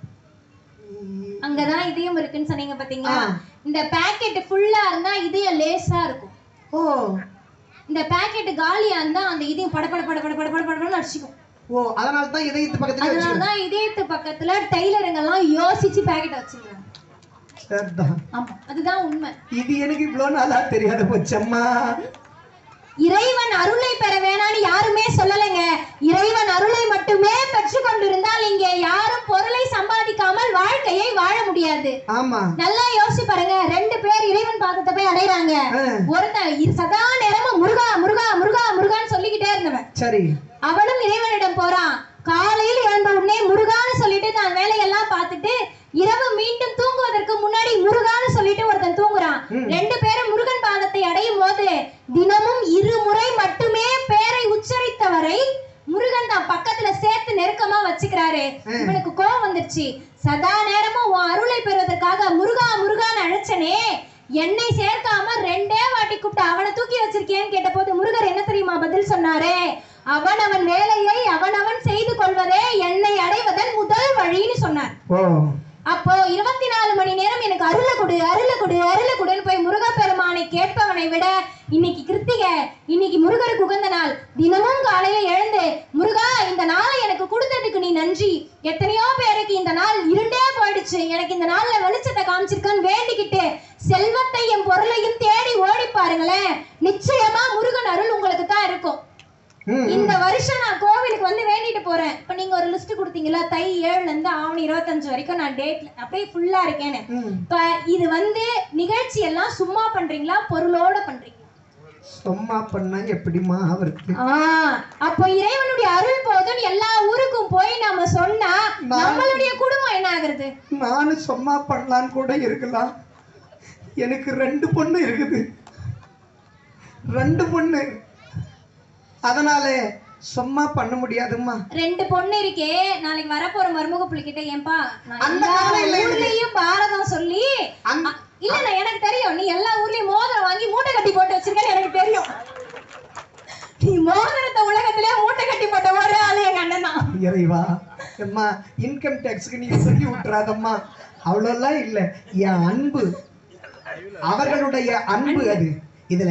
அங்கதான் இதயம் இருக்குன்னு சொன்னீங்க பாத்தீங்களா ஆ. இந்த பாக்கெட் ஃபுல்லா இருந்தா இதயம் லேசா இருக்கும் ஓ இந்த பாக்கெட் காலியா இருந்தா அந்த இதயம் பட பட பட பட பட பட படன்னு அடிச்சுக்கும் ஓ அதனால தான் இதயத்து பக்கத்துல வச்சு அதனாலதான் இதயத்து பக்கத்துல டெய்லருங்க எல்லாம் யோசிச்சு பாக்கெட் வச்சிருக்காங்க சரிதான் ஆமா அதுதான் உண்மை இது எனக்கு இவ்வளவு நாளா தெரியாத போச்சம்மா இறைவன் அருளை பெற வேணாம்னு யாருமே சொல்லலைங்க இறைவன் அருளை மட்டுமே பெற்று கொண்டிருந்தால் இங்கே யாரும் பொருளை சம்பாதிக்காமல் வாழ்க்கையை வாழ முடியாது ஆமா நல்லா யோசிச்சு பாருங்க ரெண்டு பேர் இறைவன் பாதத்தை போய் அடையறாங்க ஆ, ஒருத்தன் இ- சதா நேரமும் முருகா முருகா முருகா முருகான்னு சொல்லிக்கிட்டே இருந்தவன் சரி அவனும் இறைவனிடம் போறான் காலையில் எழுந்த உடனே முருகான்னு சொல்லிட்டு தான் வேலையெல்லாம் பார்த்துட்டு இரவு மீண்டும் தூங்குவதற்கு முன்னாடி முருகான்னு சொல்லிட்டு ஒருத்தன் தூங்குறான் ம். ரெண்டு பேரும் முருகன் பாதத்தை அடையும் போது தினமும் இருமுறை மட்டுமே பேரை உச்சரித்தவரை முருகன் தான் பக்கத்துல சேர்த்து நெருக்கமா வச்சுக்கிறாரு ம். இவனுக்கு கோவம் வந்துருச்சு சதா நேரமும் உன் அருளை பெறுவதற்காக முருகா முருகான்னு அழைச்சனே என்னை சேர்க்காம ரெண்டே வாட்டி கூப்பிட்டு அவனை தூக்கி வச்சிருக்கேன்னு கேட்டபோது முருகர் என்ன தெரியுமா பதில் சொன்னாரு அவனவன் வேலையை அவனவன் செய்து கொள்வதே என்னை அடைவதன் முதல் வழின்னு சொன்னார் ஓ அப்போ இருபத்தி நாலு மணி நேரம் எனக்கு அருள கொடு அருள கொடு அருள கொடுன்னு போய் முருகப்பெருமானை கேட்பவனை விட இன்னைக்கு கிருத்திகை இன்னைக்கு முருகருக்கு உகந்த நாள் தினமும் காலையில எழுந்து முருகா இந்த நாளை எனக்கு கொடுத்ததுக்கு நீ நன்றி எத்தனையோ பேருக்கு இந்த நாள் இருண்டே போயிடுச்சு எனக்கு இந்த நாள்ல வெளிச்சத்தை காமிச்சிருக்கான்னு வேண்டிக்கிட்டு செல்வத்தையும் பொருளையும் தேடி ஓடி பாருங்களேன் நிச்சயமா முருகன் அருள் உங்களுக்கு தான் இருக்கும் ம், இந்த வருஷம் நான் கோவிலுக்கு வந்து வேண்டிட்டு போறேன் இப்ப நீங்க ஒரு லிஸ்ட் கொடுத்தீங்களா தை ஏழுல இருந்து ஆவணி இருபத்தஞ்சு வரைக்கும் நான் டேட்ல அப்படியே ஃபுல்லா இருக்கேன்னு ம். இப்ப இது வந்து நிகழ்ச்சி எல்லாம் சும்மா பண்றீங்களா பொருளோட பண்றீங்களா சும்மா பண்ணா எப்படிமா அவருக்கு ஆ, அப்போ இறைவனுடைய அருள் போதும் எல்லா ஊருக்கும் போய் நாம சொன்னா நான்- நம்மளுடைய குடும்பம் என்ன ஆகுறது நானும் சும்மா பண்ணலான்னு கூட இருக்கலாம் எனக்கு ரெண்டு பொண்ணு இருக்குது ரெண்டு பொண்ணு அதனால சும்மா பண்ண முடியாதும்மா ரெண்டு பொண்ணு இருக்கே நாளைக்கு வரப்போற மருமக புள்ளிக்கிட்ட ஏன்பா நான் அந்த எல்லா காலம் இல்ல எனக்கு. ஊர்லயும் பாரதம் சொல்லி அந்த- அ- இல்ல எனக்கு தெரியும் நீ எல்லா ஊர்லயும் மோதிரம் வாங்கி மூட்டை கட்டி போட்டு வச்சிருக்கேன்னு எனக்கு தெரியும் நீ மோதிரத்தை உலகத்திலே மூட்டை கட்டி போட்ட ஒரு ஆளு எங்க அண்ணன் தான் இறைவா அம்மா இன்கம் டேக்ஸ்க்கு நீ சொல்லி விட்டுறாதம்மா அவ்வளோலாம் இல்லை என் அன்பு அவர்களுடைய அன்பு அது இதுல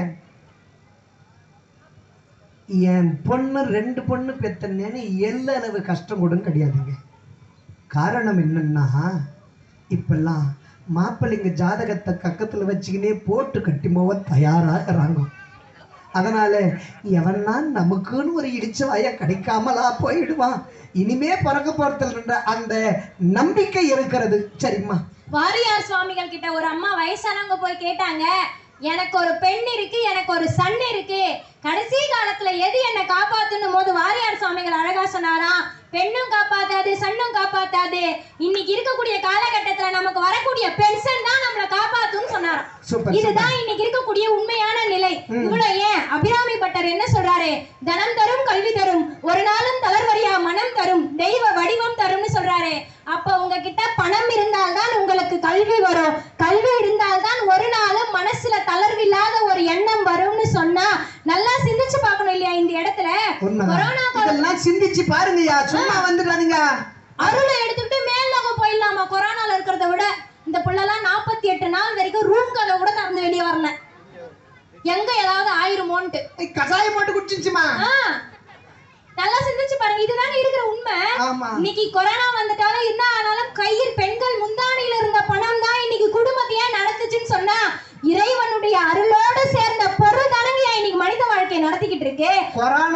என் பொண்ணு ரெண்டு பொண்ணு பெத்தனேன்னு எல்ல அளவு கஷ்டம் கூட கிடையாதுங்க காரணம் என்னன்னா இப்பெல்லாம் மாப்பிள்ளைங்க ஜாதகத்தை கக்கத்துல வச்சுக்கினே போட்டு கட்டி போக தயாராகிறாங்க அதனால எவன்னா நமக்குன்னு ஒரு இடிச்ச வாய கிடைக்காமலா போயிடுவான் இனிமே பிறக்க போறதுன்ற அந்த நம்பிக்கை இருக்கிறது சரிம்மா வாரியார் சுவாமிகள் கிட்ட ஒரு அம்மா வயசானவங்க போய் கேட்டாங்க எனக்கு ஒரு பெண் இருக்கு எனக்கு ஒரு சன் இருக்கு கடைசி காலத்துல எது என்ன காப்பாத்துன்னும் போது வாரியார் சுவாமிகள் அழகா சொன்னாராம் பெண்ணும் காப்பாத்தாது சன்னும் காப்பாத்தாது இன்னைக்கு இருக்கக்கூடிய காலகட்டத்துல நமக்கு வரக்கூடிய பென்ஷன் தான் நம்மள காப்பாத்துன்னு சொன்னாராம் சூப்பர் இதுதான் இன்னைக்கு இருக்கக்கூடிய உண்மையான நிலை இவ்வளவு ஏன் அபிராமி பட்டர் என்ன சொல்றாரு தனம் தரும் கல்வி தரும் ஒரு நாளும் தளர்வரியா மனம் தரும் தெய்வ வடிவம் தரும்னு சொல்றாரு அப்ப உங்ககிட்ட பணம் இருந்தால்தான் உங்களுக்கு கல்வி வரும் கல்வி இருந்தால்தான் ஒரு நாளும் மனசுல தளர்வில்லாத ஒரு எண்ணம் வரும்னு சொன்னா நல்லா சிந்திச்சு பார்க்கணும் இல்லையா இந்த இடத்துல உண்மைதான் கொரோனா இதெல்லாம் சிந்திச்சு பாருங்கய்யா சும்மா வந்துடாதீங்க அருளை எடுத்துக்கிட்டு மேல் லோகம் போயிடலாமா கொரோனால இருக்கிறத விட இந்த புள்ளலாம் நாற்பத்தி எட்டு நாள் வரைக்கும் ரூம் கதை கூட திறந்து வெளியே வரல எங்க ஏதாவது ஆயிருமோன்ட்டு ஏய், கசாயம் போட்டு குடிச்சிச்சுமா ஆ, நல்லா சிந்திச்சு பாருங்க இதுதாங்க இருக்கிற உண்மை ஆமா இன்னைக்கு கொரோனா வந்துட்டாலும் என்ன ஆனாலும் கையில் பெண்கள் முந்தானையில இருந்த பணம் தான் இன்னைக்கு குடும்பத்தையே நடத்துச்சுன்னு சொன்னா இறைவனுடைய அருளோடு சேர்ந்த பொருள் தானங்கய்யா இன்னைக்கு மனித வாழ்க்கையை நடத்திக்கிட்டு இருக்கு கொரோனா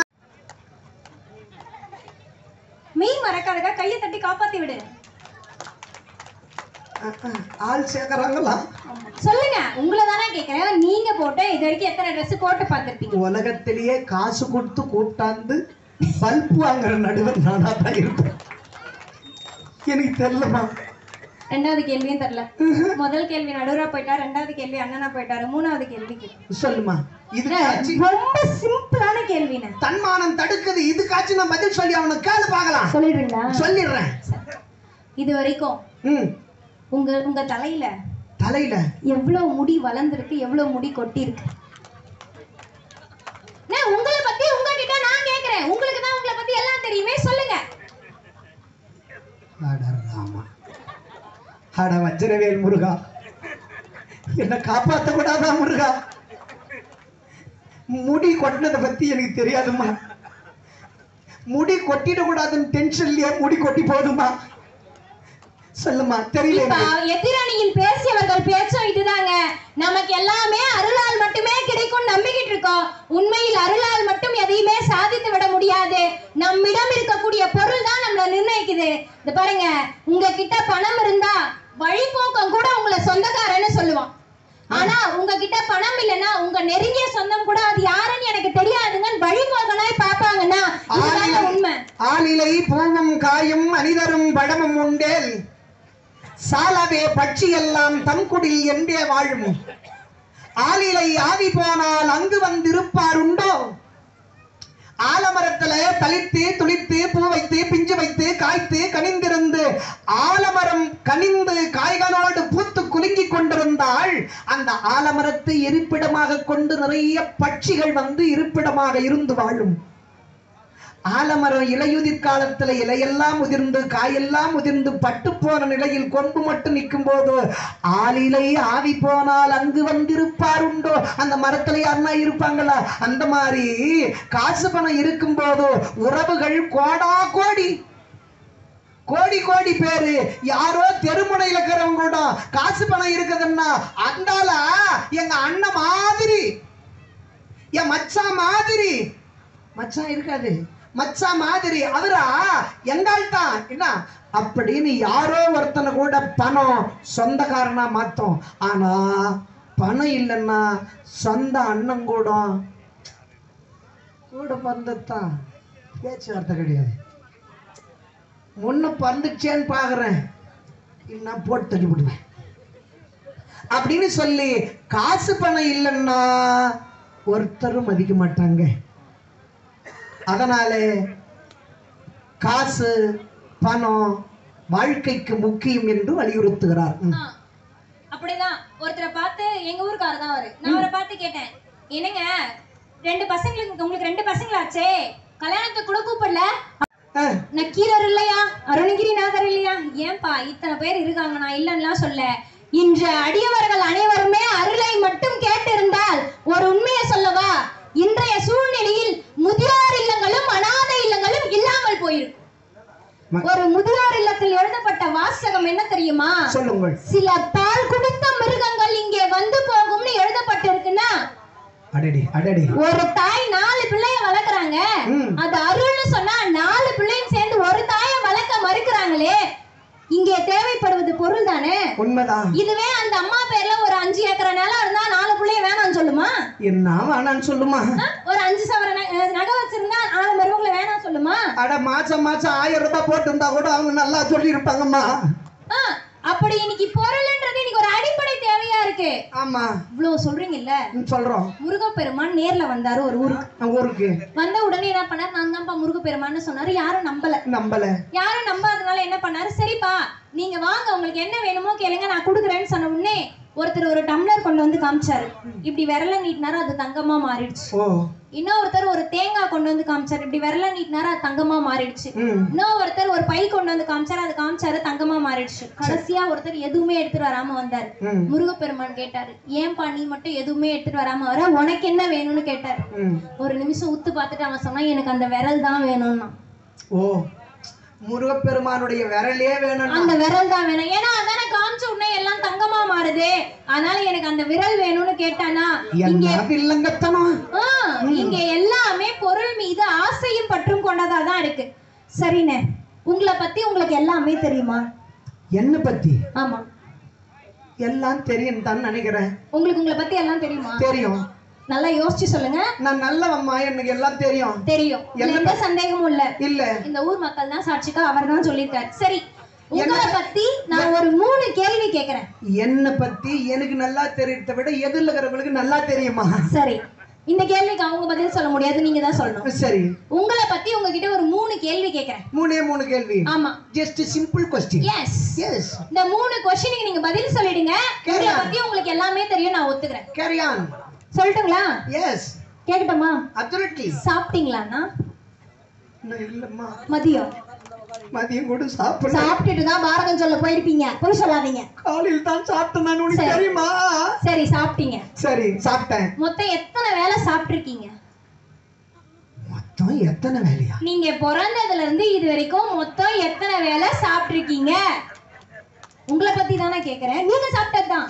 மெய் மறக்காதக்கா கையை தட்டி காப்பாத்தி விடு அஹ், அஹ், ஆள் சேர்க்கறாங்களா சொல்லுங்க உங்களை தானே கேட்கறேன் நீங்க போட்டு இது வரைக்கும் எத்தனை ட்ரெஸ் போட்டு பார்த்திருப்பீங்க உலகத்திலேயே காசு கொடுத்து கூட்டாந்து பல்ப் வாங்குற நடுவர் நானா தான் இருப்பேன் எனக்கு தெரியலமா ரெண்டாவது கேள்வியும் தெரியல முதல் கேள்வி நடுவரா போயிட்டா ரெண்டாவது கேள்வி அண்ணனா போயிட்டாரு மூணாவது கேள்விக்கு சொல்லுமா இதுக்காச்சும் ரொம்ப சிம்பிளான கேள்விண்ணே தன்மானம் தடுக்குது இதுக்காச்சும் நான் பதில் சொல்லி அவனுக்கு கேளு பார்க்கலாம் சொல்லிடுறீங்களா சொல்லிடுறேன் இது வரைக்கும் ம் உங்க உங்க தலையில தலையில எவ்வளவு முடி வளர்ந்துருக்கு எவ்வளவு முடி கொட்டி இருக்கு உங்களை பத்தி உங்ககிட்ட நான் கேக்குறேன் உங்களுக்கு தான் உங்களை பத்தி எல்லாம் தெரியுமே சொல்லுங்க அட ராமா அட வஜ்ரவேல் முருகா என்ன காப்பாத்த கூடாதா முருகா முடி கொட்டினதை பத்தி எனக்கு தெரியாதும்மா முடி கொட்டிட கூடாதுன்னு டென்ஷன்லயே முடி கொட்டி போதுமா சொல்லுமா தெரியல இப்ப எனக்கு. எதிரணியில் பேசியவர்கள் பேச்சும் இதுதாங்க நமக்கு எல்லாமே அருளால் மட்டுமே கிடைக்கும் நம்பிக்கிட்டு இருக்கோம் உண்மையில் அருளால் மட்டும் எதையுமே சாதித்து விட முடியாது நம்மிடம் இருக்கக்கூடிய பொருள் தான் நம்மள நிர்ணயிக்குது இது பாருங்க உங்ககிட்ட பணம் இருந்தா வழிபோக்கம் கூட உங்களை சொந்தக்காரன்னு சொல்லுவான் ஆனா உங்ககிட்ட பணம் இல்லைன்னா உங்க நெருங்கிய சொந்தம் கூட அது யாருன்னு எனக்கு தெரியாதுங்கன்னு வழிபோக்கனாய் பாப்பாங்கன்னா இதுதாங்க உண்மை ஆளிலை பூவும் காயும் அனிதரும் படமும் உண்டேல் சாலவே பட்சி எல்லாம் தம்குடில் என்றே வாழும் ஆளிலை ஆவி போனால் அங்கு வந்திருப்பார் உண்டோ ஆலமரத்துல தளித்து துளித்து பூ வைத்து பிஞ்சு வைத்து காய்த்து கனிந்திருந்து ஆலமரம் கனிந்து காய்களோடு பூத்து குலுங்கி கொண்டிருந்தால் அந்த ஆலமரத்தை இருப்பிடமாக கொண்டு நிறைய பட்சிகள் வந்து இருப்பிடமாக இருந்து வாழும் ஆலமரம் இலையுதிர் காலத்துல இலையெல்லாம் உதிர்ந்து காயெல்லாம் உதிர்ந்து பட்டு போன நிலையில் கொம்பு மட்டும் நிற்கும் போது ஆளிலை ஆவி போனால் அங்கு வந்திருப்பார் உண்டோ அந்த மரத்துல யாருன்னா இருப்பாங்களா அந்த மாதிரி காசு பணம் இருக்கும் போது உறவுகள் கோடா கோடி கோடி கோடி பேரு யாரோ தெருமுனையில இருக்கிறவங்க கூட காசு பணம் இருக்குதுன்னா அந்தால எங்க அண்ணன் மாதிரி என் மச்சான் மாதிரி மச்சான் இருக்காது மச்சான் மாதிரி அவரா எங்கால் தான் என்ன அப்படின்னு யாரோ ஒருத்தனை கூட பணம் சொந்தக்காரனா மாத்தோம் ஆனா பணம் இல்லைன்னா சொந்த அண்ணன் கூட கூட பிறந்ததுதான் பேச்சுவார்த்தை கிடையாது முன்ன பறந்துச்சேன்னு பார்க்குறேன் இல்லைன்னா போட்டு தள்ளி விடுவேன் அப்படின்னு சொல்லி காசு பணம் இல்லைன்னா ஒருத்தரும் மதிக்க மாட்டாங்க அதனால காசு பணம் வாழ்க்கைக்கு முக்கியம் என்று வலியுறுத்துகிறார் ம். ஆ, அப்படிதான் ஒருத்தரை பார்த்து எங்க ஊருக்காரர் தான் அவரு நான் அவரை பார்த்து கேட்டேன் என்னங்க ரெண்டு பசங்களுக்கு உங்களுக்கு ரெண்டு பசங்களாச்சே கல்யாணத்துக்கு கூட கூப்பிடல ஆ, நக்கீரர் இல்லையா அருணகிரிநாதர் இல்லையா ஏன்பா இத்தனை பேர் இருக்காங்க நான் இல்லைன்னுலாம் சொல்ல இன்று அடியவர்கள் அனைவருமே அருளை மட்டும் கேட்டிருந்தால் ஒரு உண்மையை சொல்லவா இன்றைய சூழ்நிலையில் முதியோர் இல்லங்களும் அனாதை இல்லங்களும் இல்லாமல் போயிருக்கும் ம- ஒரு முதியோர் இல்லத்தில் எழுதப்பட்ட வாசகம் என்ன தெரியுமா சொல்லுங்கள் சில பால் குடித்த மிருகங்கள் இங்கே வந்து போகும்னு எழுதப்பட்டிருக்குன்னா அடடி அடடி ஒரு தாய் நாலு பிள்ளைய வளர்க்குறாங்க ம். அது அருள்னு சொன்னா நாலு பிள்ளையும் சேர்ந்து ஒரு தாயை வளர்க்க மறுக்கிறாங்களே இங்கே தேவைப்படுவது பொருள் தானே உண்மைதான் இதுவே அந்த அம்மா பேர்ல ஒரு அஞ்சு ஏக்கரை நிலம் இருந்தா நாலு பிள்ளைய வேணாம்னு சொல்லுமா என்ன வேணான்னு சொல்லுமா ஆ? ஒரு அஞ்சு சவர ந- அஹ் நகை வச்சிருந்தா நாலு மருமகளை வேணாம் சொல்லுமா அட மாசம் மாசம் ஆயிரம் ரூபாய் போட்டு இருந்தா கூட அவங்க நல்லா சொல்லி இருப்பாங்கம்மா ஆ, அப்படி இன்னைக்கு பொருள்ன்றது இன்னைக்கு ஒரு அடிப்படை தேவையா இருக்கு ஆமா இவ்வளவு சொல்றீங்கல்ல ம், சொல்றோம் முருகப்பெருமான் நேர்ல வந்தாரு ஒரு ஊருக்கு நம்ம ஊருக்கு வந்த உடனே என்ன பண்ணாரு நான் தான்ப்பா முருகப்பெருமான்னு சொன்னாரு யாரும் நம்பல நம்பல யாரும் நம்பாதனால என்ன பண்ணாரு சரிப்பா நீங்க வாங்க உங்களுக்கு என்ன வேணுமோ கேளுங்க நான் கொடுக்குறேன்னு சொன்ன உடனே ஒருத்தர் ஒரு டம்ளர் கொண்டு வந்து காமிச்சாரு இப்படி விரல நீட்டினாரு அது தங்கமா மாறிடுச்சு ஓ இன்னொருத்தர் ஒரு தேங்காய் கொண்டு வந்து காமிச்சாரு இப்படி விரல நீட்டினாரு அது தங்கமா மாறிடுச்சு ம் இன்னொருத்தர் ஒரு பை கொண்டு வந்து காமிச்சாரு அது காமிச்சாரு தங்கமா மாறிடுச்சு கடைசியா ஒருத்தர் எதுவுமே எடுத்துட்டு வராம வந்தாரு ம் முருகப்பெருமான் கேட்டாரு ஏன்பா நீ மட்டும் எதுவுமே எடுத்துட்டு வராம வர உனக்கு என்ன வேணும்னு கேட்டாரு ம் ஒரு நிமிஷம் உத்து பார்த்துட்டு அவன் சொன்னா எனக்கு அந்த விரல் தான் வேணும்னா ஓ முருகப்பெருமானுடைய விரலே வேணும் அந்த விரல் தான் வேணும் ஏன்னா அதானே காமிச்ச உடனே எல்லாம் தங்கமா மாறுது அதனால எனக்கு அந்த விரல் வேணும்னு கேட்டானா இங்க என்ன வில்லங்கத்தனம் ஆ, இங்க எல்லாமே பொருள் மீது ஆசையும் பற்றும் கொண்டதா தான் இருக்கு சரிண்ணே உங்களை பத்தி உங்களுக்கு எல்லாமே தெரியுமா என்ன பத்தி ஆமா எல்லாம் தெரியும் தான் நினைக்கிறேன் உங்களுக்கு உங்களை பத்தி எல்லாம் தெரியுமா தெரியும் நல்லா யோசிச்சு சொல்லுங்க நான் நல்லவம்மா எனக்கு எல்லாம் தெரியும் தெரியும் இதுல எந்த சந்தேகமும் இல்ல இல்ல இந்த ஊர் மக்கள் தான் சாட்சிக்கா அவர் தான் சொல்லியிருக்காரு சரி உங்களை பத்தி நான் ஒரு மூணு கேள்வி கேக்குறேன் என்ன பத்தி எனக்கு நல்லா தெரியறத விட எதிரில் இருக்கிறவங்களுக்கு நல்லா தெரியுமா சரி இந்த கேள்விக்கு அவங்க பதில் சொல்ல முடியாது நீங்க தான் சொல்லணும் சரி உங்களை பத்தி உங்ககிட்ட ஒரு மூணு கேள்வி கேக்குறேன் மூணே மூணு கேள்வி ஆமா just simple question yes yes இந்த மூணு கொஸ்டினுக்கு நீங்க பதில் சொல்லிடுங்க உங்களை கேளு. பத்தி உங்களுக்கு எல்லாமே தெரியும் நான் ஒத்துக்கிறேன் கேரி ஆன் சொல்லட்டுங்களா எஸ் கேட்கட்டுமா அப்சல்யூட்லி சாப்பிட்டீங்களாண்ணா இல்லம்மா மதியம் மதியம் கூட சாப்பிடல சாப்பிட்டுட்டு தான் பாரதம் சொல்ல போயிருப்பீங்க போய் சொல்லாதீங்க காலையில் தான் சாப்பிட்டேன் நான் உனக்கு சரி. தெரியுமா சரி சாப்பிட்டீங்க சரி சாப்பிட்டேன் மொத்தம் எத்தனை வேளை சாப்பிட்டிருக்கீங்க மொத்தம் எத்தனை வேலையா நீங்க பிறந்ததுல இருந்து இது வரைக்கும் மொத்தம் எத்தனை வேளை சாப்பிட்டிருக்கீங்க உங்களை பத்தி தானே கேக்குறேன் நீங்க சாப்பிட்டதுதான்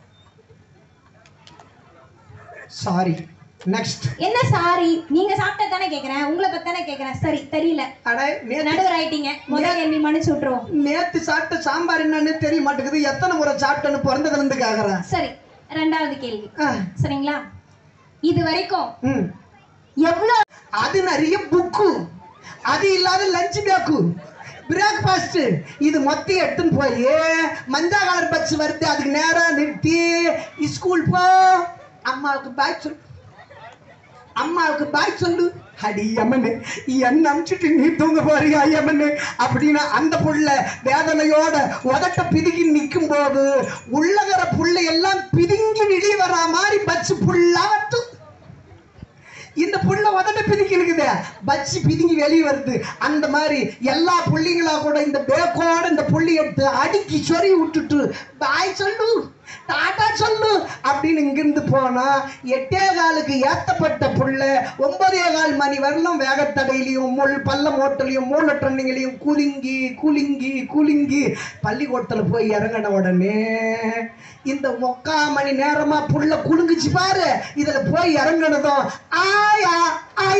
சாரி நெக்ஸ்ட் என்ன சாரி நீங்க சாப்பிட்டது தானே கேக்குறேன் உங்களை பத்தி தானே கேக்குறேன் சரி தெரியல அட நேத்து நடுவர் ஆயிட்டீங்க முதல் கேள்வி மன்னிச்சு விட்டுருவோம் நேத்து சாப்பிட்ட சாம்பார் என்னன்னு தெரிய மாட்டேங்குது எத்தனை முறை சாப்பிட்டேன்னு பிறந்ததுல இருந்து கேக்குறேன் சரி ரெண்டாவது கேள்வி ஆ, சரிங்களா இது வரைக்கும் ம். எவ்வளவு அது நிறைய புக்கு அது இல்லாத லஞ்ச் பேக்கு பிரேக்ஃபாஸ்ட் இது மொத்தம் எடுத்துன்னு போய் மஞ்சா கலர் பஸ் வருது அதுக்கு நேரா நிறுத்தி ஸ்கூல் போ அம்மாவுக்கு பாய் சொல்லு அம்மாவுக்கு பாய் சொல்லு அடி யமனு என்ன அமிச்சிட்டு நீ தூங்க போறியா யமனு அப்படின்னு அந்த புள்ள வேதனையோட உதட்ட பிதுங்கி நிற்கும் போது உள்ளகிற புள்ள எல்லாம் பிதுங்கி வெளியே வரா மாதிரி பச்சு புல்லா வந்து இந்த புள்ள உதட்ட பிதுக்கி இருக்குது பச்சி பிதுங்கி வெளியே வருது அந்த மாதிரி எல்லா புள்ளிங்களா கூட இந்த பேக்கோட இந்த புள்ளி எடுத்து அடுக்கி சொறி விட்டுட்டு பாய் சொல்லு டாட்டா சொல்லு அப்படின்னு இங்கிருந்து போனா எட்டே காலுக்கு ஏத்தப்பட்ட புள்ள ஒன்பதே கால் மணி வரலும் வேகத்தடையிலையும் முள் பள்ள மோட்டலையும் மூல ட்ரெண்டிங்லையும் குலுங்கி குலுங்கி குலுங்கி பள்ளிக்கூடத்தில் போய் இறங்கின உடனே இந்த முக்கா மணி நேரமா புள்ள குலுங்குச்சு பாரு இதுல போய் இறங்கினதும் ஆயா ஐ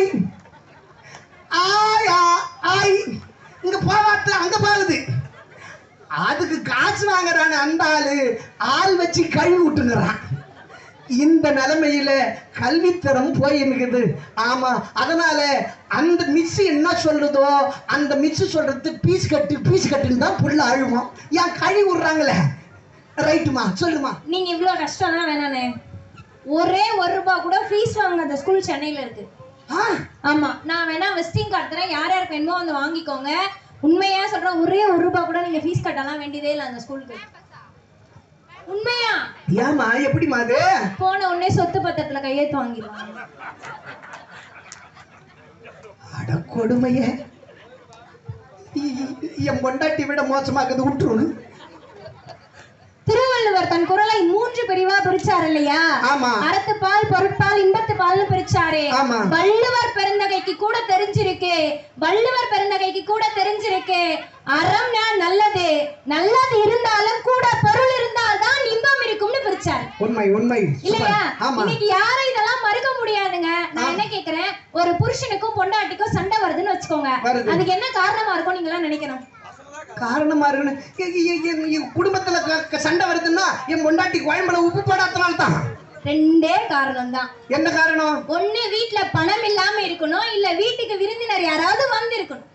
ஆயா ஐ இங்க போவாத்து அங்க போகுது அதுக்கு காசு வாங்குறான அந்த ஆளு ஆள் வச்சு கழுவி விட்டுங்கிறான் இந்த நிலைமையில கல்வித்தரம் போய் இருக்குது ஆமா அதனால அந்த மிஸ் என்ன சொல்லுதோ அந்த மிஸ் சொல்றது பீஸ் கட்டு பீஸ் கட்டுன்னு தான் புள்ள அழுவோம் ஏன் கழுவி விடுறாங்களே ரைட்டுமா சொல்லுமா நீங்க இவ்வளவு கஷ்டம்லாம் வேணானே ஒரே ஒரு ரூபாய் கூட ஃபீஸ் வாங்காத ஸ்கூல் சென்னையில இருக்கு ஆ ஆமா நான் வேணா விசிட்டிங் கார்டு தரேன் யார் யாருக்கு வேணுமோ வந்து வாங்கிக்கோங்க உண்மையா சொல்றேன் ஒரே ஒரு ரூபாய் கூட நீங்க ஃபீஸ் கட்டலாம் வேண்டியதே இல்லை அந்த ஸ்கூலுக்கு உண்மையா ஏமா எப்படிமா அது போன உடனே சொத்து பத்திரத்துல கையெழுத்து வாங்கிடுவாங்க அட கொடுமைய என் பொண்டாட்டி விட மோசமாக்குது விட்டுரு திருவள்ளுவர் தன் குரலை மூன்று பிரிவா பிரிச்சார் இல்லையா ஆமா அறத்துப்பால் பொருட்பால் இன்பத்துப்பால்னு பிரிச்சாரு ஆமா. வள்ளுவர் பெருந்தகைக்கு கூட தெரிஞ்சிருக்கு வள்ளுவர் பெருந்தகைக்கு கூட தெரிஞ்சிருக்கு அறம்னா நல்லது நல்லது இருந்தாலும் கூட பொருள் இருந்தால்தான் இன்பம் இருக்கும்னு பிரிச்சாரு உண்மை உண்மை இல்லையா ஆமா இன்னைக்கு யாரும் இதெல்லாம் மறுக்க முடியாதுங்க நான் என்ன கேக்குறேன் ஒரு புருஷனுக்கும் பொண்டாட்டிக்கும் சண்டை வருதுன்னு வச்சுக்கோங்க வருது. அதுக்கு என்ன காரணமா இருக்கும் நீங்க எல்லாம் நினைக்கணும் காரணமா இருக்குன்னு எ- எ- எ- என் குடும்பத்துல க- க- சண்டை வருதுன்னா என் பொண்டாட்டி குழம்புல உப்பு போடாதனால தான் ரெண்டே காரணம் தான் என்ன காரணம் ஒண்ணு வீட்ல பணம் இல்லாம இருக்கணும் இல்ல வீட்டுக்கு விருந்தினர் யாராவது வந்து இருக்கணும்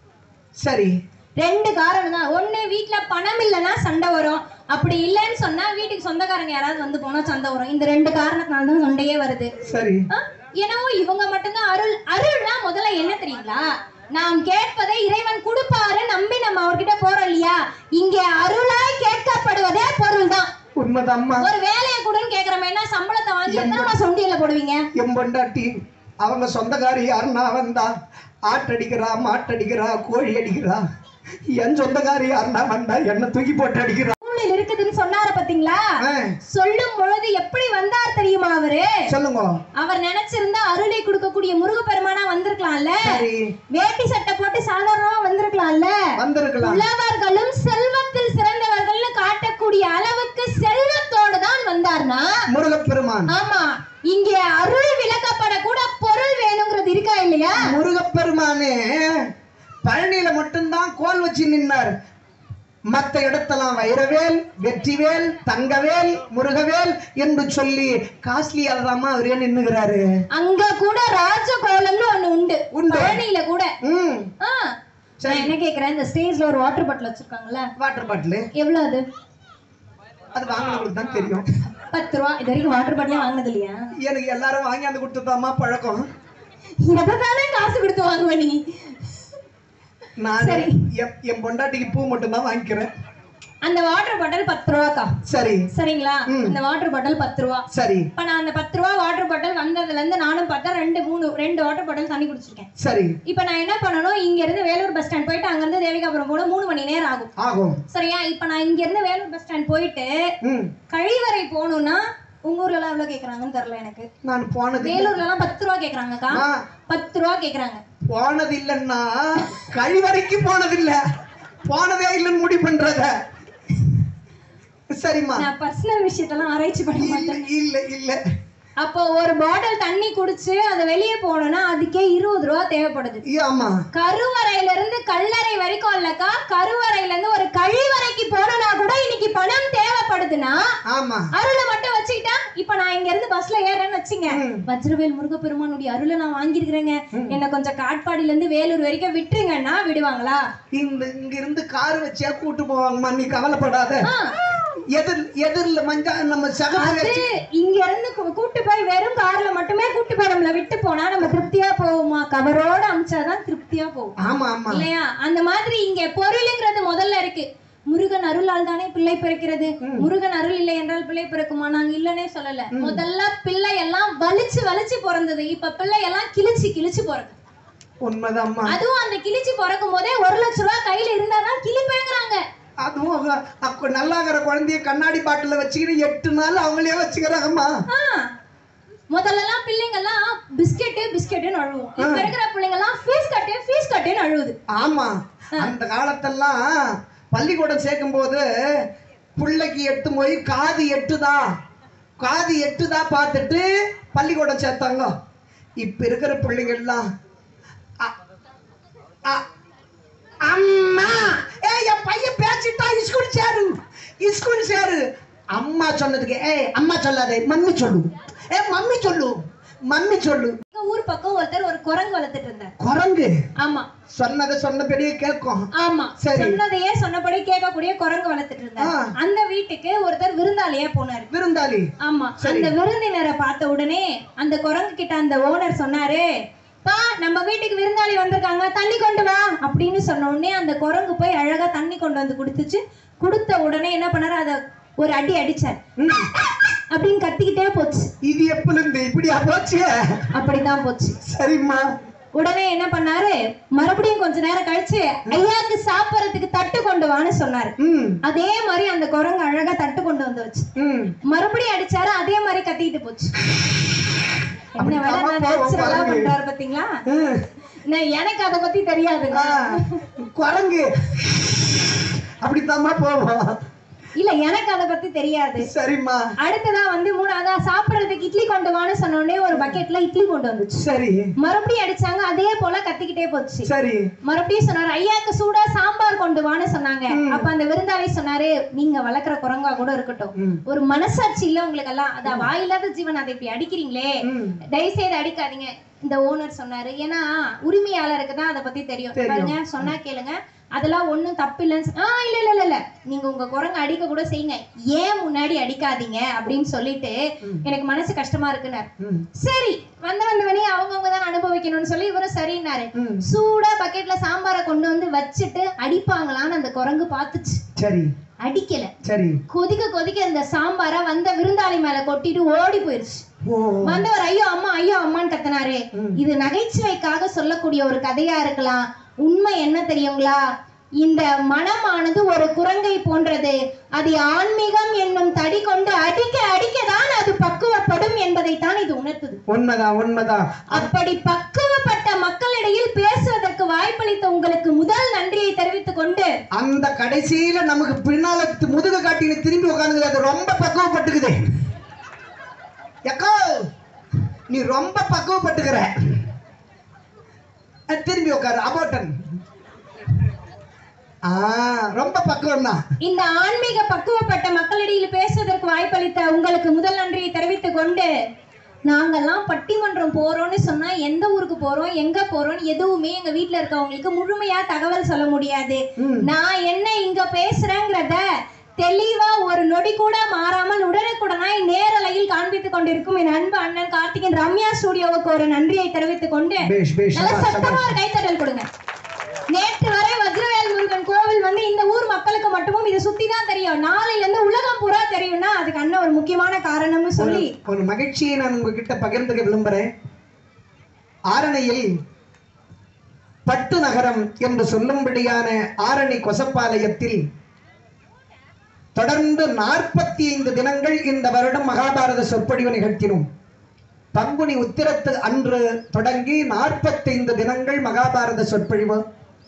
சரி ரெண்டு காரணம் தான் ஒண்ணு வீட்ல பணம் இல்லைன்னா சண்டை வரும் அப்படி இல்லைன்னு சொன்னா வீட்டுக்கு சொந்தக்காரங்க யாராவது வந்து போனா சண்டை வரும் இந்த ரெண்டு காரணத்தினால தான் சண்டையே வருது சரி ஆ, என்னவோ இவங்க மட்டும்தான் அருள் அருள்னா முதல்ல என்ன தெரியுங்களா நாம் கேட்பதை இறைவன் கொடுப்பாரு நம்பி நம்ம அவர்கிட்ட போறோம் இல்லையா இங்க அருளாய் கேட்கப்படுவதே பொருள் தான் உண்மைதாம்மா ஒரு வேலையை கொடுன்னு கேக்குறமே என்ன சம்பளத்தை வாங்கி எத்தனை மாசம் உண்டியல்ல போடுவீங்க என் பொண்டாட்டி அவங்க சொந்தக்காரி யாருன்னா வந்தா ஆட்டடிக்கிறா மாட்டடிக்கிறா கோழி அடிக்கிறா என் சொந்தக்காரி யாருன்னா வந்தா என்ன தூக்கி போட்டு அடிக்கிறா சூழல் இருக்குதுன்னு சொன்னார பாத்தீங்களா ஆ, சொல்லும் பொழுது எப்படி வந்தார் தெரியுமா அவரு சொல்லுங்க அவர் நினைச்சிருந்தா அருளை கொடுக்கக்கூடிய முருகப்பெருமானா வந்திருக்கலாம்ல சரி வேட்டி சட்டை போட்டு சாதாரணமா வந்திருக்கலாம்ல வந்திருக்கலாம் உழவர்களும் செல்வத்தில் சிறந்தவர்கள்னு காட்டக்கூடிய அளவுக்கு செல்வத்தோடு தான் வந்தார்னா முருகப்பெருமான் ஆமா இங்கே அருள் விளக்கப்பட கூட பொருள் வேணுங்கிறது இருக்கா இல்லையா முருகப்பெருமானே பழனியில மட்டும்தான் கோல் வச்சு நின்னார் மத்த இடத்தெல்லாம் வைரவேல் வெற்றிவேல் தங்கவேல் முருகவேல் என்று சொல்லி காஸ்ட்லி அதாமா அவரே நின்னுகிறாரு அங்க கூட ராஜகோலம்னு ஒண்ணு உண்டு உண்டு. பழனியில கூட ம் ஆ, நான் என்ன கேக்குறேன் இந்த ஸ்டேஜ்ல ஒரு வாட்டர் பாட்டில் வச்சிருக்காங்கல்ல வாட்டர் பாட்டில் எவ்வளவு அது அது வாங்கினவங்களுக்கு தான் தெரியும் பத்து ரூபா இது வரைக்கும் வாட்டர் பாட்டிலே வாங்கினது இல்லையா எனக்கு எல்லாரும் வாங்கியாந்து கொடுத்ததாமா பழக்கம் எதைத்தானே காசு கொடுத்து வாங்குவ நீ நான் சரி. என் என் பொண்டாட்டிக்கு பூ மட்டும் தான் வாங்கிக்கிறேன் அந்த வாட்டர் பாட்டில் பத்து ரூபாக்கா சரி சரிங்களா ம். அந்த வாட்டர் பாட்டில் பத்து ரூபா சரி இப்ப நான் அந்த பத்து ரூபா வாட்டர் பாட்டில் வந்ததுல இருந்து நானும் பார்த்தா ரெண்டு மூணு ரெண்டு வாட்டர் பாட்டில் தண்ணி குடிச்சிருக்கேன் சரி இப்ப நான் என்ன பண்ணணும் இங்க இருந்து வேலூர் பஸ் ஸ்டாண்ட் போயிட்டு அங்க இருந்து தேவிகாபுரம் போன மூணு மணி நேரம் ஆகும் ஆகும் சரியா இப்ப நான் இங்க இருந்து வேலூர் பஸ் ஸ்டாண்ட் போயிட்டு ம் கழிவறை போகணும்னா உங்க ஊர்ல எல்லாம் எவ்வளவு கேக்குறாங்கன்னு தெரியல எனக்கு நான் போனது வேலூர்ல எல்லாம் பத்து ரூபா கேக்குறாங்கக்கா ஆ, பத்து ரூபா கேக்குறாங்க போனது இல்லைன்னா கழிவறைக்கு போனது இல்ல போனதே இல்லைன்னு முடிவு பண்றத சரிம்மா நான் பர்சனல் விஷயத்தெல்லாம் ஆராய்ச்சி பண்ண மாட்டேன் இல்ல இல்ல இல்ல அப்போ ஒரு பாட்டில் தண்ணி குடிச்சு அதை வெளியே போகணும்னா அதுக்கே இருபது ரூபா தேவைப்படுது ஏ, ஆமா கருவறையில இருந்து கல்லறை வரைக்கும் இல்லக்கா கருவறையில இருந்து ஒரு கழிவறைக்கு போனா கூட இன்னைக்கு பணம் தேவைப்படுதுன்னா ஆமா அருளை மட்டும் வச்சுக்கிட்டா இப்ப நான் இங்க இருந்து பஸ்ல ஏறேன்னு வச்சுங்க ம். வஜ்ரவேல் முருகப்பெருமானுடைய அருளை நான் வாங்கியிருக்கிறேங்க என்ன கொஞ்சம் காட்பாடியில இருந்து வேலூர் வரைக்கும் விட்டுருங்கன்னா விடுவாங்களா இந்த இங்க இருந்து கார் வச்சா கூட்டு போவாங்கம்மா நீ கவலைப்படாத ஆ, எதிர் எதிர்ல மஞ்சா நம்ம சகோதரி அது இங்க இருந்து கூ- கூட்டு போய் வெறும் கார்ல மட்டுமே கூட்டு போய் நம்மள விட்டு போனா நம்ம திருப்தியா போவோமா கவரோட அமிச்சாதான் திருப்தியா போவோம் ஆமா ஆமா இல்லையா அந்த மாதிரி இங்க பொருளுங்கிறது முதல்ல இருக்கு முருகன் அருளால் தானே பிள்ளை பிறக்கிறது முருகன் அருள் இல்லை என்றால் பிள்ளை பிறக்குமா நாங்க இல்லனே சொல்லல முதல்ல பிள்ளை எல்லாம் வலிச்சு வலிச்சு பிறந்தது இப்ப பிள்ளை எல்லாம் கிழிச்சு கிழிச்சு பிறக்குது உண்மைதாம்மா அதுவும் அந்த கிழிச்சு பிறக்கும் போதே ஒரு லட்ச ரூபாய் கையில இருந்தாதான் கிழிப்பேங்கிறாங்க அதுவும் அவ- அப்ப நல்லாகிற குழந்தைய கண்ணாடி பாட்டில வச்சுக்கிட்டு எட்டு நாள் அவங்களே வச்சுக்கிறாங்கம்மா ஆ. முதல்ல எல்லாம் பிள்ளைங்க எல்லாம் பிஸ்கெட்டு பிஸ்கெட்டுன்னு அழுவும் இப்ப இருக்கிற பிள்ளைங்க எல்லாம் ஃபீஸ் கட்டு ஃபீஸ் கட்டுன்னு அழுவுது ஆமா அந்த காலத்தெல்லாம் பள்ளிக்கூடம் சேர்க்கும் போது பிள்ளைக்கு எட்டு போய் காது எட்டுதா காது எட்டுதா பார்த்துட்டு பள்ளிக்கூடம் சேர்த்தாங்க இப்ப இருக்கிற பிள்ளைங்க எல்லாம் அ- அ- அம்மா ஏய் என் பையன் பேசிட்டா ஸ்கூல் சேரு ஸ்கூல் சேரு அம்மா சொன்னதுக்கு ஏய் அம்மா சொல்லாதே மம்மி சொல்லு ஏ மம்மி சொல்லு மம்மி சொல்லு எங்க ஊர் பக்கம் ஒருத்தர் ஒரு குரங்கு வளர்த்துட்டு இருந்தார் குரங்கு ஆமா சொன்னதை சொன்னபடியே கேட்கும் ஆமா சரி. சொன்னதையே சொன்னபடி கேட்கக்கூடிய குரங்கு வளர்த்துட்டு இருந்தார் ஆ. அந்த வீட்டுக்கு ஒருத்தர் விருந்தாளியா போனாரு விருந்தாளி ஆமா சரி. அந்த விருந்தினரை பார்த்த உடனே அந்த குரங்கு கிட்ட அந்த ஓனர் சொன்னாரு பா நம்ம வீட்டுக்கு விருந்தாளி வந்திருக்காங்க தண்ணி கொண்டு வா அப்படின்னு சொன்ன உடனே அந்த குரங்கு போய் அழகா தண்ணி கொண்டு வந்து கொடுத்துச்சு கொடுத்த உடனே என்ன பண்ணாரு அத ஒரு அடி அடிச்சார் ம், அப்படின்னு கத்திக்கிட்டே போச்சு இது எப்பல இருந்து இப்படியா போச்சு அப்படிதான் போச்சு சரிம்மா உடனே என்ன பண்ணாரு மறுபடியும் கொஞ்ச நேரம் கழிச்சு ஐயாக்கு சாப்பிடறதுக்கு தட்டு கொண்டு வான்னு சொன்னாரு ம் அதே மாதிரி அந்த குரங்கு அழகா தட்டு கொண்டு வந்து வச்சு ம் மறுபடியும் அடிச்சாரு அதே மாதிரி கத்திட்டு போச்சு என்ன வேலை அப்படி நான் பாவம் natural ஆ பாருங்க. பண்றாரு பாத்தீங்களா ம். நான் எனக்கு அதை பத்தி தெரியாதுங்க ஆ, குரங்கு அப்படித்தாம்மா போவோம் இல்ல எனக்கு அதை பத்தி தெரியாது சரிம்மா அடுத்ததா வந்து மூணாவதா சாப்பிடறதுக்கு இட்லி கொண்டு வான்னு சொன்ன உடனே ஒரு பக்கெட்ல இட்லி கொண்டு வந்துச்சு சரி மறுபடியும் அடிச்சாங்க அதே போல கத்திக்கிட்டே போச்சு சரி மறுபடியும் சொன்னாரு ஐயாக்கு சூடா சாம்பார் கொண்டு வான்னு சொன்னாங்க அப்ப அந்த விருந்தாளி சொன்னாரு நீங்க வளர்க்குற குரங்கா கூட இருக்கட்டும் ம். ஒரு மனசாட்சி இல்ல உங்களுக்கு எல்லாம் அத வாயில்லாத ஜீவன் அதை இப்படி அடிக்கிறீங்களே ம். தயவு செய்து அடிக்காதீங்க இந்த ஓனர் சொன்னாரு ஏன்னா உரிமையாளருக்கு தான் அதை பத்தி தெரியும் தெரியும். பாருங்க சொன்னா கேளுங்க அதெல்லாம் ஒண்ணும் தப்பு இல்லைன்னு சொ- ஆ இல்ல இல்ல இல்ல இல்ல நீங்க உங்க குரங்கு அடிக்க கூட செய்யுங்க ஏன் முன்னாடி அடிக்காதீங்க அப்படின்னு சொல்லிட்டு எனக்கு மனசு கஷ்டமா இருக்குனாரு ம். சரி வந்த வந்தவனே அவங்கவுங்க தான் அனுபவிக்கணும்னு சொல்லி இவரும் சரின்னாரு ம். சூடா பக்கெட்ல சாம்பாரை கொண்டு வந்து வச்சுட்டு அடிப்பாங்களான்னு அந்த குரங்கு பார்த்துச்சு சரி அடிக்கல சரி கொதிக்க கொதிக்க அந்த சாம்பாரை வந்த விருந்தாளி மேல கொட்டிட்டு ஓடி போயிருச்சு ஓ வந்தவர் ஐயோ அம்மா ஐயோ அம்மான்னு கத்தினாரு ம். இது நகைச்சுவைக்காக சொல்லக்கூடிய ஒரு கதையா இருக்கலாம் உண்மை என்ன தெரியுங்களா இந்த மனமானது ஒரு குரங்கை போன்றது அது ஆன்மீகம் என்னும் தடி கொண்டு அடிக்க அடிக்கதான் அது பக்குவப்படும் என்பதைத்தான் இது உணர்த்துது உண்மைதான் உண்மைதான் அப்படி பக்குவப்பட்ட மக்களிடையில் பேசுவதற்கு வாய்ப்பளித்த உங்களுக்கு முதல் நன்றியை தெரிவித்துக் கொண்டு அந்த கடைசியில நமக்கு பின்னால தி- முதுகு காட்டின்னு திரும்பி உட்காந்துக்குது அது ரொம்ப பக்குவப்பட்டுக்குது எக்கோ நீ ரொம்ப பக்குவப்பட்டுக்கிற அஹ், திரும்பி உட்காரு அபோட்டன் ஆ ரொம்ப பக்குவம் தான் இந்த ஆன்மீக பக்குவப்பட்ட மக்களிடையில் பேசுவதற்கு வாய்ப்பளித்த உங்களுக்கு முதல் நன்றியை தெரிவித்துக் கொண்டு நாங்கெல்லாம் பட்டிமன்றம் போறோம்னு சொன்னா எந்த ஊருக்கு போறோம் எங்க போறோம் எதுவுமே எங்க வீட்ல இருக்கவங்களுக்கு முழுமையா தகவல் சொல்ல முடியாது ம். நான் என்ன இங்க பேசுறேங்கிறத தெளிவா ஒரு நொடி கூட மாறாமல் உடனுக்குடனாய் நேரலையில் காண்பித்துக் கொண்டிருக்கும் என் அன்பு அண்ணன் கார்த்திகன் ரம்யா ஸ்டுடியோவுக்கு ஒரு நன்றியை தெரிவித்துக் கொண்டு பேஷ் பேஷ் நல்ல சபாஷ், சத்தமா சபாஷ். ஒரு கைத்தட்டல் கொடுங்க நேற்று வரை வஜ்ரவேல் முருகன் கோவில் வந்து இந்த ஊர் மக்களுக்கு மட்டுமும் இதை சுத்தி தான் தெரியும் நாளையில இருந்து உலகம் பூரா தெரியும்னா அதுக்கு அண்ணன் ஒரு முக்கியமான காரணம்னு சொல்லி ஒரு மகிழ்ச்சியை நான் உங்ககிட்ட பகிர்ந்துக்க விரும்புகிறேன் ஆரணியில் பட்டு நகரம் என்று சொல்லும்படியான ஆரணி கொசப்பாளையத்தில் தொடர்ந்து நாற்பத்தி ஐந்து தினங்கள் இந்த வருடம் மகாபாரத சொற்பொழிவு நிகழ்த்தினோம் பங்குனி உத்திரத்து அன்று தொடங்கி நாற்பத்தைந்து தினங்கள் மகாபாரத சொற்பொழிவு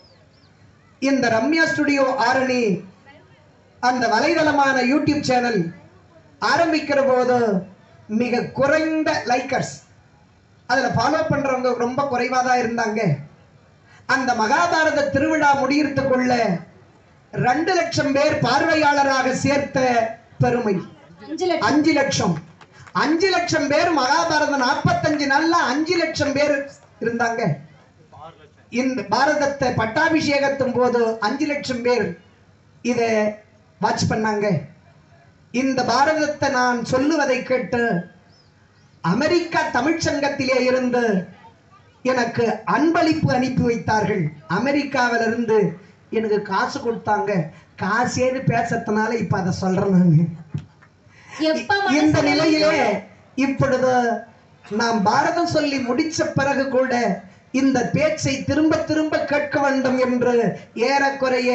இந்த ரம்யா ஸ்டுடியோ ஆரணி அந்த வலைதளமான யூடியூப் சேனல் ஆரம்பிக்கிற போது மிக குறைந்த லைக்கர்ஸ் அதில் ஃபாலோ பண்றவங்க ரொம்ப குறைவாக தான் இருந்தாங்க அந்த மகாபாரத திருவிழா முடியறதுக்குள்ள ரெண்டு லட்சம் பேர் பார்வையாளராக சேர்த்த பெருமை அஞ்சு லட்சம் அஞ்சு லட்சம் அஞ்சு லட்சம் பேர் மகாபாரதம் நாற்பத்தஞ்சு நாள்ல அஞ்சு லட்சம் பேர் இருந்தாங்க இந்த பாரதத்தை பட்டாபிஷேகத்தும் போது அஞ்சு லட்சம் பேர் இதை வாட்ச் பண்ணாங்க இந்த பாரதத்தை நான் சொல்லுவதை கேட்டு அமெரிக்கா தமிழ்ச்சங்கத்திலே இருந்து எனக்கு அன்பளிப்பு அனுப்பி வைத்தார்கள் அமெரிக்காவிலிருந்து எனக்கு காசு கொடுத்தாங்க காசேன்னு பேசறதுனால இப்ப அதை சொல்றேன் நான் எப்ப இந்த மனசு நிலையிலே இப்பொழுது நாம் பாரதம் சொல்லி முடிச்ச பிறகு கூட இந்த பேச்சை திரும்ப திரும்ப கேட்க வேண்டும் என்று ஏறக்குறைய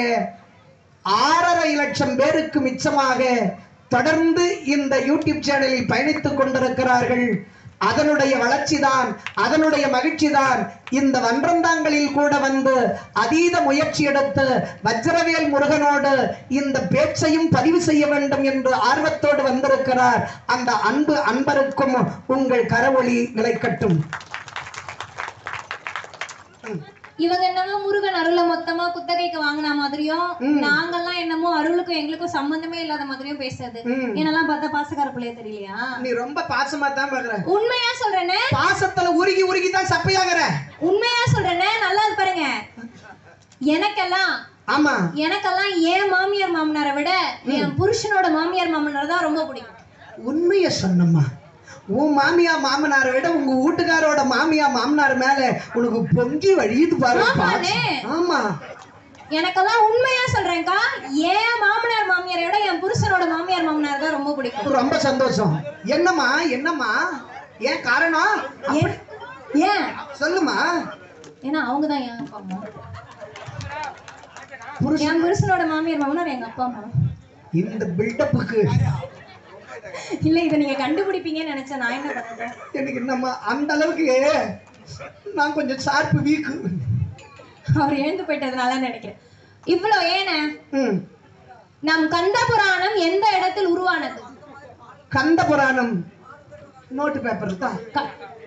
ஆறரை லட்சம் பேருக்கு மிச்சமாக தொடர்ந்து இந்த யூடியூப் சேனலில் பயணித்துக் கொண்டிருக்கிறார்கள் அதனுடைய வளர்ச்சிதான் அதனுடைய மகிழ்ச்சிதான் இந்த வன்றந்தாங்களில் கூட வந்து அதீத முயற்சி எடுத்து வஜ்ரவேல் முருகனோடு இந்த பேச்சையும் பதிவு செய்ய வேண்டும் என்று ஆர்வத்தோடு வந்திருக்கிறார் அந்த அன்பு அன்பருக்கும் உங்கள் கரவொளி நிலைக்கட்டும் இவங்க என்னமோ முருகன் அருளை மொத்தமா குத்தகைக்கு வாங்கின மாதிரியும் நாங்கெல்லாம் என்னமோ அருளுக்கும் எங்களுக்கும் சம்பந்தமே இல்லாத மாதிரியும் பேசுறது ம். என்னெல்லாம் பார்த்தா பாசக்கார பிள்ளைய தெரியலையா நீ ரொம்ப பாசமா தான் பாக்குற உண்மையா சொல்றேனே பாசத்துல உருகி உருகி தான் சப்பையாகிற உண்மையா சொல்றேனே நல்லா இருக்கு பாருங்க எனக்கெல்லாம் ஆமா எனக்கெல்லாம் என் மாமியார் மாமனாரை விட என் புருஷனோட மாமியார் மாமனார் தான் ரொம்ப பிடிக்கும் உண்மைய சொன்னம்மா உன் மாமியா மாமனாரை விட உங்க வீட்டுக்காரோட மாமியா மாமனார் மேல உனக்கு பொங்கி வழியுது பாரு ஆமாண்ணே. பாசம். ஆமா எனக்கெல்லாம் உண்மையா சொல்றேன்க்கா என் மாமனார் மாமியாரை விட என் புருஷனோட மாமியார் மாமனார் தான் ரொம்ப பிடிக்கும் ரொம்ப சந்தோஷம் என்னம்மா என்னம்மா ஏன் காரணம் ஏன் ஏன் சொல்லுமா ஏன்னா அவங்க தான் என் அப்பா அம்மா புருஷன் என் புருஷனோட மாமியார் மாமனார் எங்க அப்பா அம்மா இந்த பில்டப்புக்கு இல்ல இதை நீங்க கண்டுபிடிப்பீங்கன்னு நினைச்சேன் நான் என்ன பண்ணுறேன் எனக்கு நம்ம அந்த அளவுக்கு நான் கொஞ்சம் ஷார்ப்பு வீக்கு அவர் எழுந்து போயிட்டதுனால நினைக்கிறேன் இவ்வளோ ஏன ம் நம் கந்த புராணம் எந்த இடத்தில் உருவானது கந்த புராணம் நோட்டு பேப்பர் தான் க-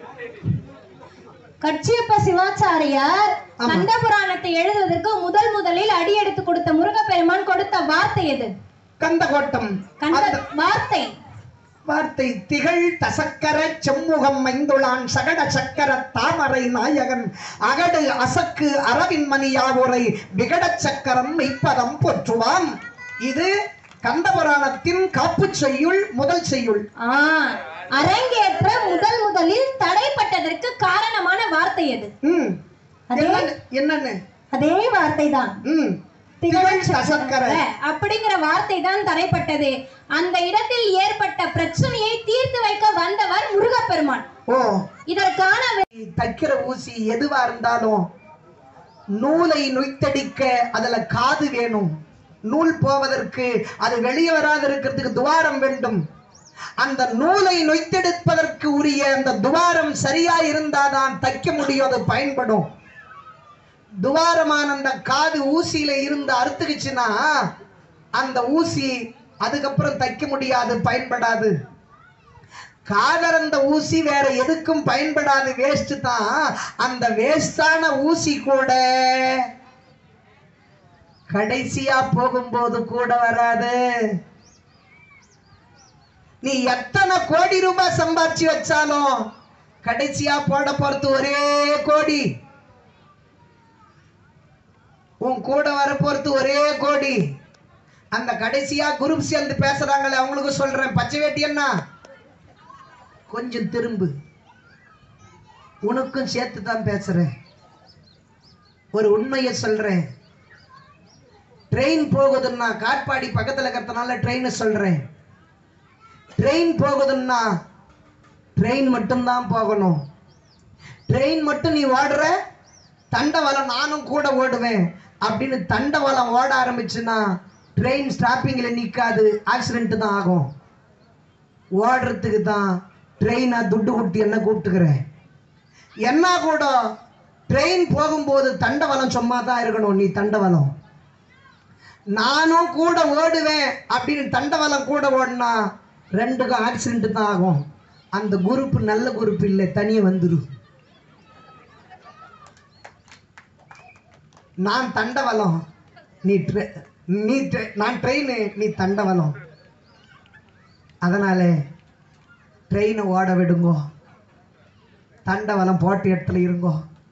கச்சியப்ப சிவாச்சாரியார் ஆமா. கந்த புராணத்தை எழுதுவதற்கு முதல் முதலில் அடியெடுத்து கொடுத்த முருகப்பெருமான் கொடுத்த வார்த்தை எது கந்த கோட்டம் கந்த அந்த வார்த்தை வார்த்தை திகழ் தசக்கர செம்முகம் மைந்துளான் சகட சக்கர தாமரை நாயகன் அகடு அசக்கு அரவின் மணியாவுரை விகட சக்கரம் மெய்ப்பதம் போற்றுவான் இது கந்தபுராணத்தின் காப்பு செய்யுள் முதல் செய்யுள் ஆ அரங்கேற்ற முதல் முதலில் தடைப்பட்டதற்கு காரணமான வார்த்தை எது ம் அதே- என்னன்னு- என்னன்னு அதே வார்த்தை தான் ம் திகழ் தசக்கர அப்படிங்கிற வார்த்தை தான் தடைப்பட்டது அந்த இடத்தில் ஏற்பட்ட பிரச்சனையை தீர்த்து வைக்க வந்தவர் முருகப்பெருமான் ஓ இதற்கான வே- தைக்கிற ஊசி எதுவா இருந்தாலும் நூலை நொய்த்தடிக்க அதுல காது வேணும் நூல் போவதற்கு அது வெளியே வராது இருக்கிறதுக்கு துவாரம் வேண்டும் அந்த நூலை நொய்த்தெடுப்பதற்கு உரிய அந்த துவாரம் சரியா இருந்தாதான் தைக்க முடியும் அது பயன்படும் துவாரமான அந்த காது ஊசியில இருந்து அறுத்துக்குச்சுன்னா அந்த ஊசி அதுக்கப்புறம் தைக்க முடியாது பயன்படாது காதறந்த ஊசி வேற எதுக்கும் பயன்படாது வேஸ்ட் தான் அந்த வேஸ்டான ஊசி கூட கடைசியா போகும்போது கூட வராது நீ எத்தனை கோடி ரூபாய் சம்பாரிச்சு வச்சாலும் கடைசியா போட போறது ஒரே கோடி உன் கூட வர போறது ஒரே கோடி அந்த கடைசியா குரூப் சேர்ந்து பேசுறாங்களே அவங்களுக்கு சொல்றேன் பச்சை வேட்டி என்ன கொஞ்சம் திரும்பு உனக்கும் சேர்த்து தான் பேசுறேன் ஒரு உண்மையை சொல்றேன் ட்ரெயின் போகுதுன்னா காட்பாடி பக்கத்துல இருக்கிறதுனால ட்ரெயின் சொல்றேன் ட்ரெயின் போகுதுன்னா ட்ரெயின் மட்டும்தான் போகணும் ட்ரெயின் மட்டும் நீ ஓடுற தண்டவாளம் நானும் கூட ஓடுவேன் அப்படின்னு தண்டவாளம் ஓட ஆரம்பிச்சுன்னா ட்ரெயின் ஸ்டாப்பிங்ல நிக்காது ஆக்சிடென்ட் தான் ஆகும் ஓடுறதுக்கு தான் ட்ரெயினா துட்டு கொடுத்து என்ன கூப்பிட்டுக்கிறேன் என்ன கூட ட்ரெயின் போகும்போது தண்டவாளம் சும்மா தான் இருக்கணும் நீ தண்டவாளம் நானும் கூட ஓடுவேன் அப்படின்னு தண்டவாளம் கூட ஓடினா ரெண்டுக்கும் ஆக்சிடென்ட் தான் ஆகும் அந்த குரூப் நல்ல குரூப் இல்லை தனியே வந்துரு நான் தண்டவாளம் நீ ட்ரெ நீ ட்ரெ- நான் ட்ரெயின் நீ தண்டவாளம் அதனால ட்ரெயினை ஓட விடுங்கோ தண்டவாளம் போட்ட இடத்துல இருங்கோ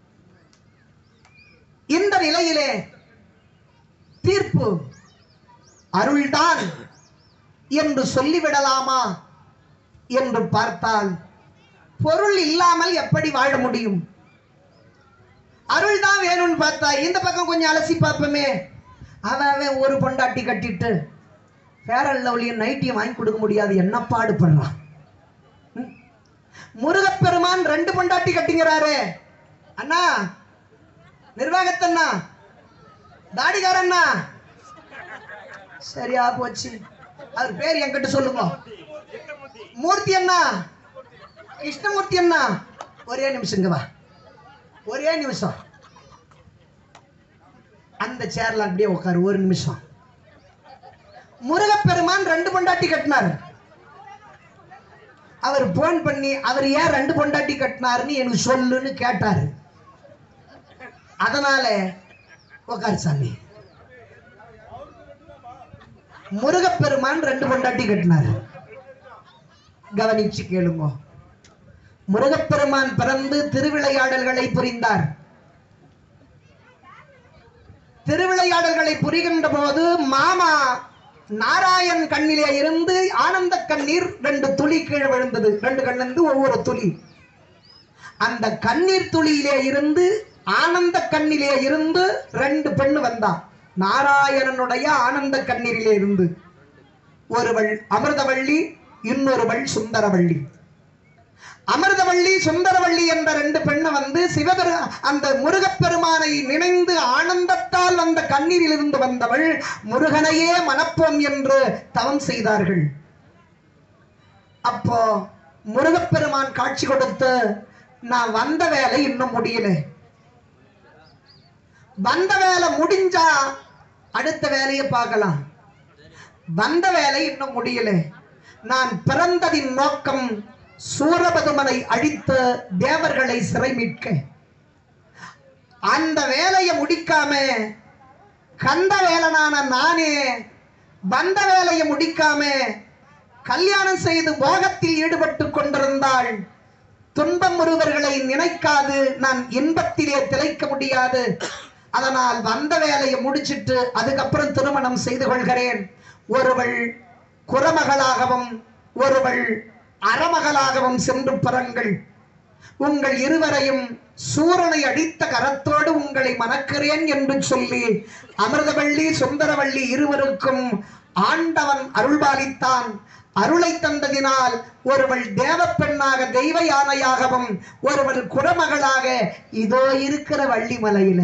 இந்த நிலையிலே தீர்ப்பு அருள்தான் என்று சொல்லிவிடலாமா என்று பார்த்தால் பொருள் இல்லாமல் எப்படி வாழ முடியும் அருள் தான் வேணும்னு பார்த்தா இந்த பக்கம் கொஞ்சம் அலசி பார்ப்போமே அவன் அவன் ஒரு பொண்டாட்டி கட்டிட்டு ஃபேர் அண்ட் லவ்லியும் நைட்டியும் வாங்கி கொடுக்க முடியாது என்ன பாடுபடுறான் ம்? முருகப்பெருமான் ரெண்டு பொண்டாட்டி கட்டிங்கிறாரு அண்ணா நிர்வாகத்தண்ணா தாடிகாரண்ணா சரியா போச்சு அவர் பேர் என்கிட்ட சொல்லுங்க மூர்த்தி அண்ணா கிருஷ்ணமூர்த்தி அண்ணா ஒரே நிமிஷங்க வா ஒரே நிமிஷம் அந்த சேர்ல அப்படியே உட்காரு ஒரு நிமிஷம் முருகப்பெருமான் ரெண்டு பொண்டாட்டி கட்டினார் அவர் போன் பண்ணி அவர் ஏன் ரெண்டு பொண்டாட்டி கட்டினாருன்னு எனக்கு சொல்லுன்னு கேட்டாரு அதனால உட்காரு சாமி முருகப்பெருமான் ரெண்டு பொண்டாட்டி கட்டினார் கவனிச்சு கேளுங்க முருகப்பெருமான் பிறந்து திருவிளையாடல்களை புரிந்தார் திருவிளையாடல்களை புரிகின்ற போது மாமா நாராயண் கண்ணிலே இருந்து ஆனந்த கண்ணீர் ரெண்டு துளி கீழே விழுந்தது ரெண்டு கண்ணிலிருந்து ஒவ்வொரு துளி அந்த கண்ணீர் துளியிலே இருந்து ஆனந்த கண்ணிலே இருந்து ரெண்டு பெண்ணு வந்தா நாராயணனுடைய ஆனந்த கண்ணீரிலே இருந்து ஒருவள் அமிர்தவள்ளி இன்னொருவள் சுந்தரவள்ளி அமிர்தவள்ளி சுந்தரவள்ளி என்ற ரெண்டு பெண்ணை வந்து சிவபெரு அந்த முருகப்பெருமானை நினைந்து ஆனந்தத்தால் வந்த கண்ணீரிலிருந்து வந்தவள் முருகனையே மணப்போம் என்று தவம் செய்தார்கள் அப்போ முருகப்பெருமான் காட்சி கொடுத்து நான் வந்த வேலை இன்னும் முடியல வந்த வேலை முடிஞ்சா அடுத்த வேலையை பார்க்கலாம் வந்த வேலை இன்னும் முடியல நான் பிறந்ததின் நோக்கம் சூரபதுமனை அழித்து தேவர்களை சிறை மீட்க அந்த வேலையை முடிக்காம கந்த வேலனான நானே வந்த வேலையை முடிக்காம கல்யாணம் செய்து போகத்தில் ஈடுபட்டு கொண்டிருந்தாள் துன்பம் ஒருவர்களை நினைக்காது நான் இன்பத்திலே திளைக்க முடியாது அதனால் வந்த வேலையை முடிச்சிட்டு அதுக்கப்புறம் திருமணம் செய்து கொள்கிறேன் ஒருவள் குறமகளாகவும் ஒருவள் அறமகளாகவும் சென்று பரங்கள் உங்கள் இருவரையும் சூரனை அடித்த கரத்தோடு உங்களை மணக்கிறேன் என்று சொல்லி அமிர்தவள்ளி சுந்தரவள்ளி இருவருக்கும் ஆண்டவன் அருள்பாலித்தான் அருளை தந்ததினால் ஒருவள் தேவ பெண்ணாக தெய்வ யானையாகவும் ஒருவள் குறமகளாக இதோ இருக்கிற வள்ளி மலையில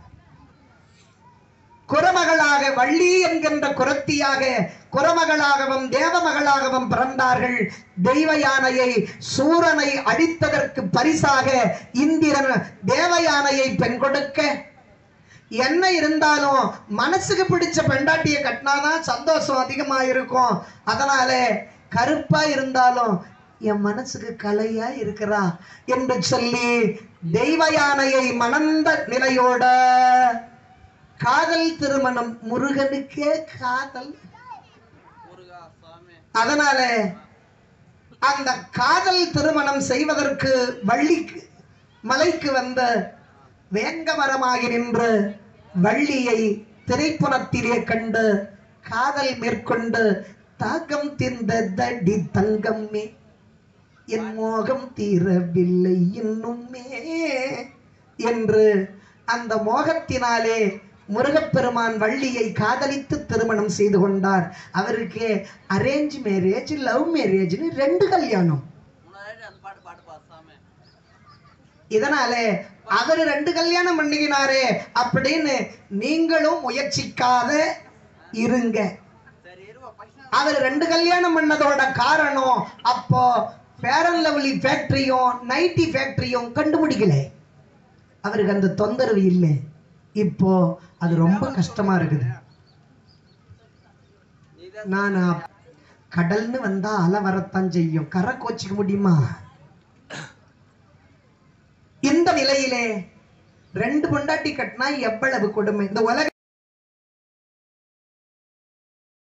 குறமகளாக வள்ளி என்கின்ற குரத்தியாக குறமகளாகவும் தேவமகளாகவும் பிறந்தார்கள் தெய்வ யானையை சூரனை அடித்ததற்கு பரிசாக இந்திரன் தேவ யானையை பெண் கொடுக்க என்ன இருந்தாலும் மனசுக்கு பிடிச்ச பெண்டாட்டியை கட்டினாதான் சந்தோஷம் அதிகமா இருக்கும் அதனால கருப்பா இருந்தாலும் என் மனசுக்கு கலையா இருக்கிறா என்று சொல்லி தெய்வ யானையை மணந்த நிலையோட காதல் திருமணம் முருகனுக்கே காதல் அதனால அந்த காதல் திருமணம் செய்வதற்கு வள்ளிக்கு மலைக்கு வந்த வேங்கமரமாகி நின்று வள்ளியை திரைப்புறத்திலே கண்டு காதல் மேற்கொண்டு தாகம் தீர்ந்ததடி தங்கம்மே என் மோகம் தீரவில்லை இன்னுமே என்று அந்த மோகத்தினாலே முருகப்பெருமான் வள்ளியை காதலித்து திருமணம் செய்து கொண்டார் அவருக்கு அரேஞ்ச் மேரேஜ் லவ் மேரேஜ்னு ரெண்டு கல்யாணம் இதனாலே அவர் ரெண்டு கல்யாணம் பண்ணிக்கினாரே அப்படின்னு நீங்களும் முயற்சிக்காத இருங்க அவர் ரெண்டு கல்யாணம் பண்ணதோட காரணம் அப்போ ஃபேரன் லவ்லி ஃபேக்டரியும் நைட்டி ஃபேக்டரியும் கண்டுபிடிக்கல அவருக்கு அந்த தொந்தரவு இல்லை இப்போ அது ரொம்ப கஷ்டமா இருக்குது நான் கடல்னு வந்தா அலை வரத்தான் செய்யும் கரை கோச்சிக்க முடியுமா இந்த நிலையிலே ரெண்டு பொண்டாட்டி கட்டினா எவ்வளவு கொடுமை இந்த உலக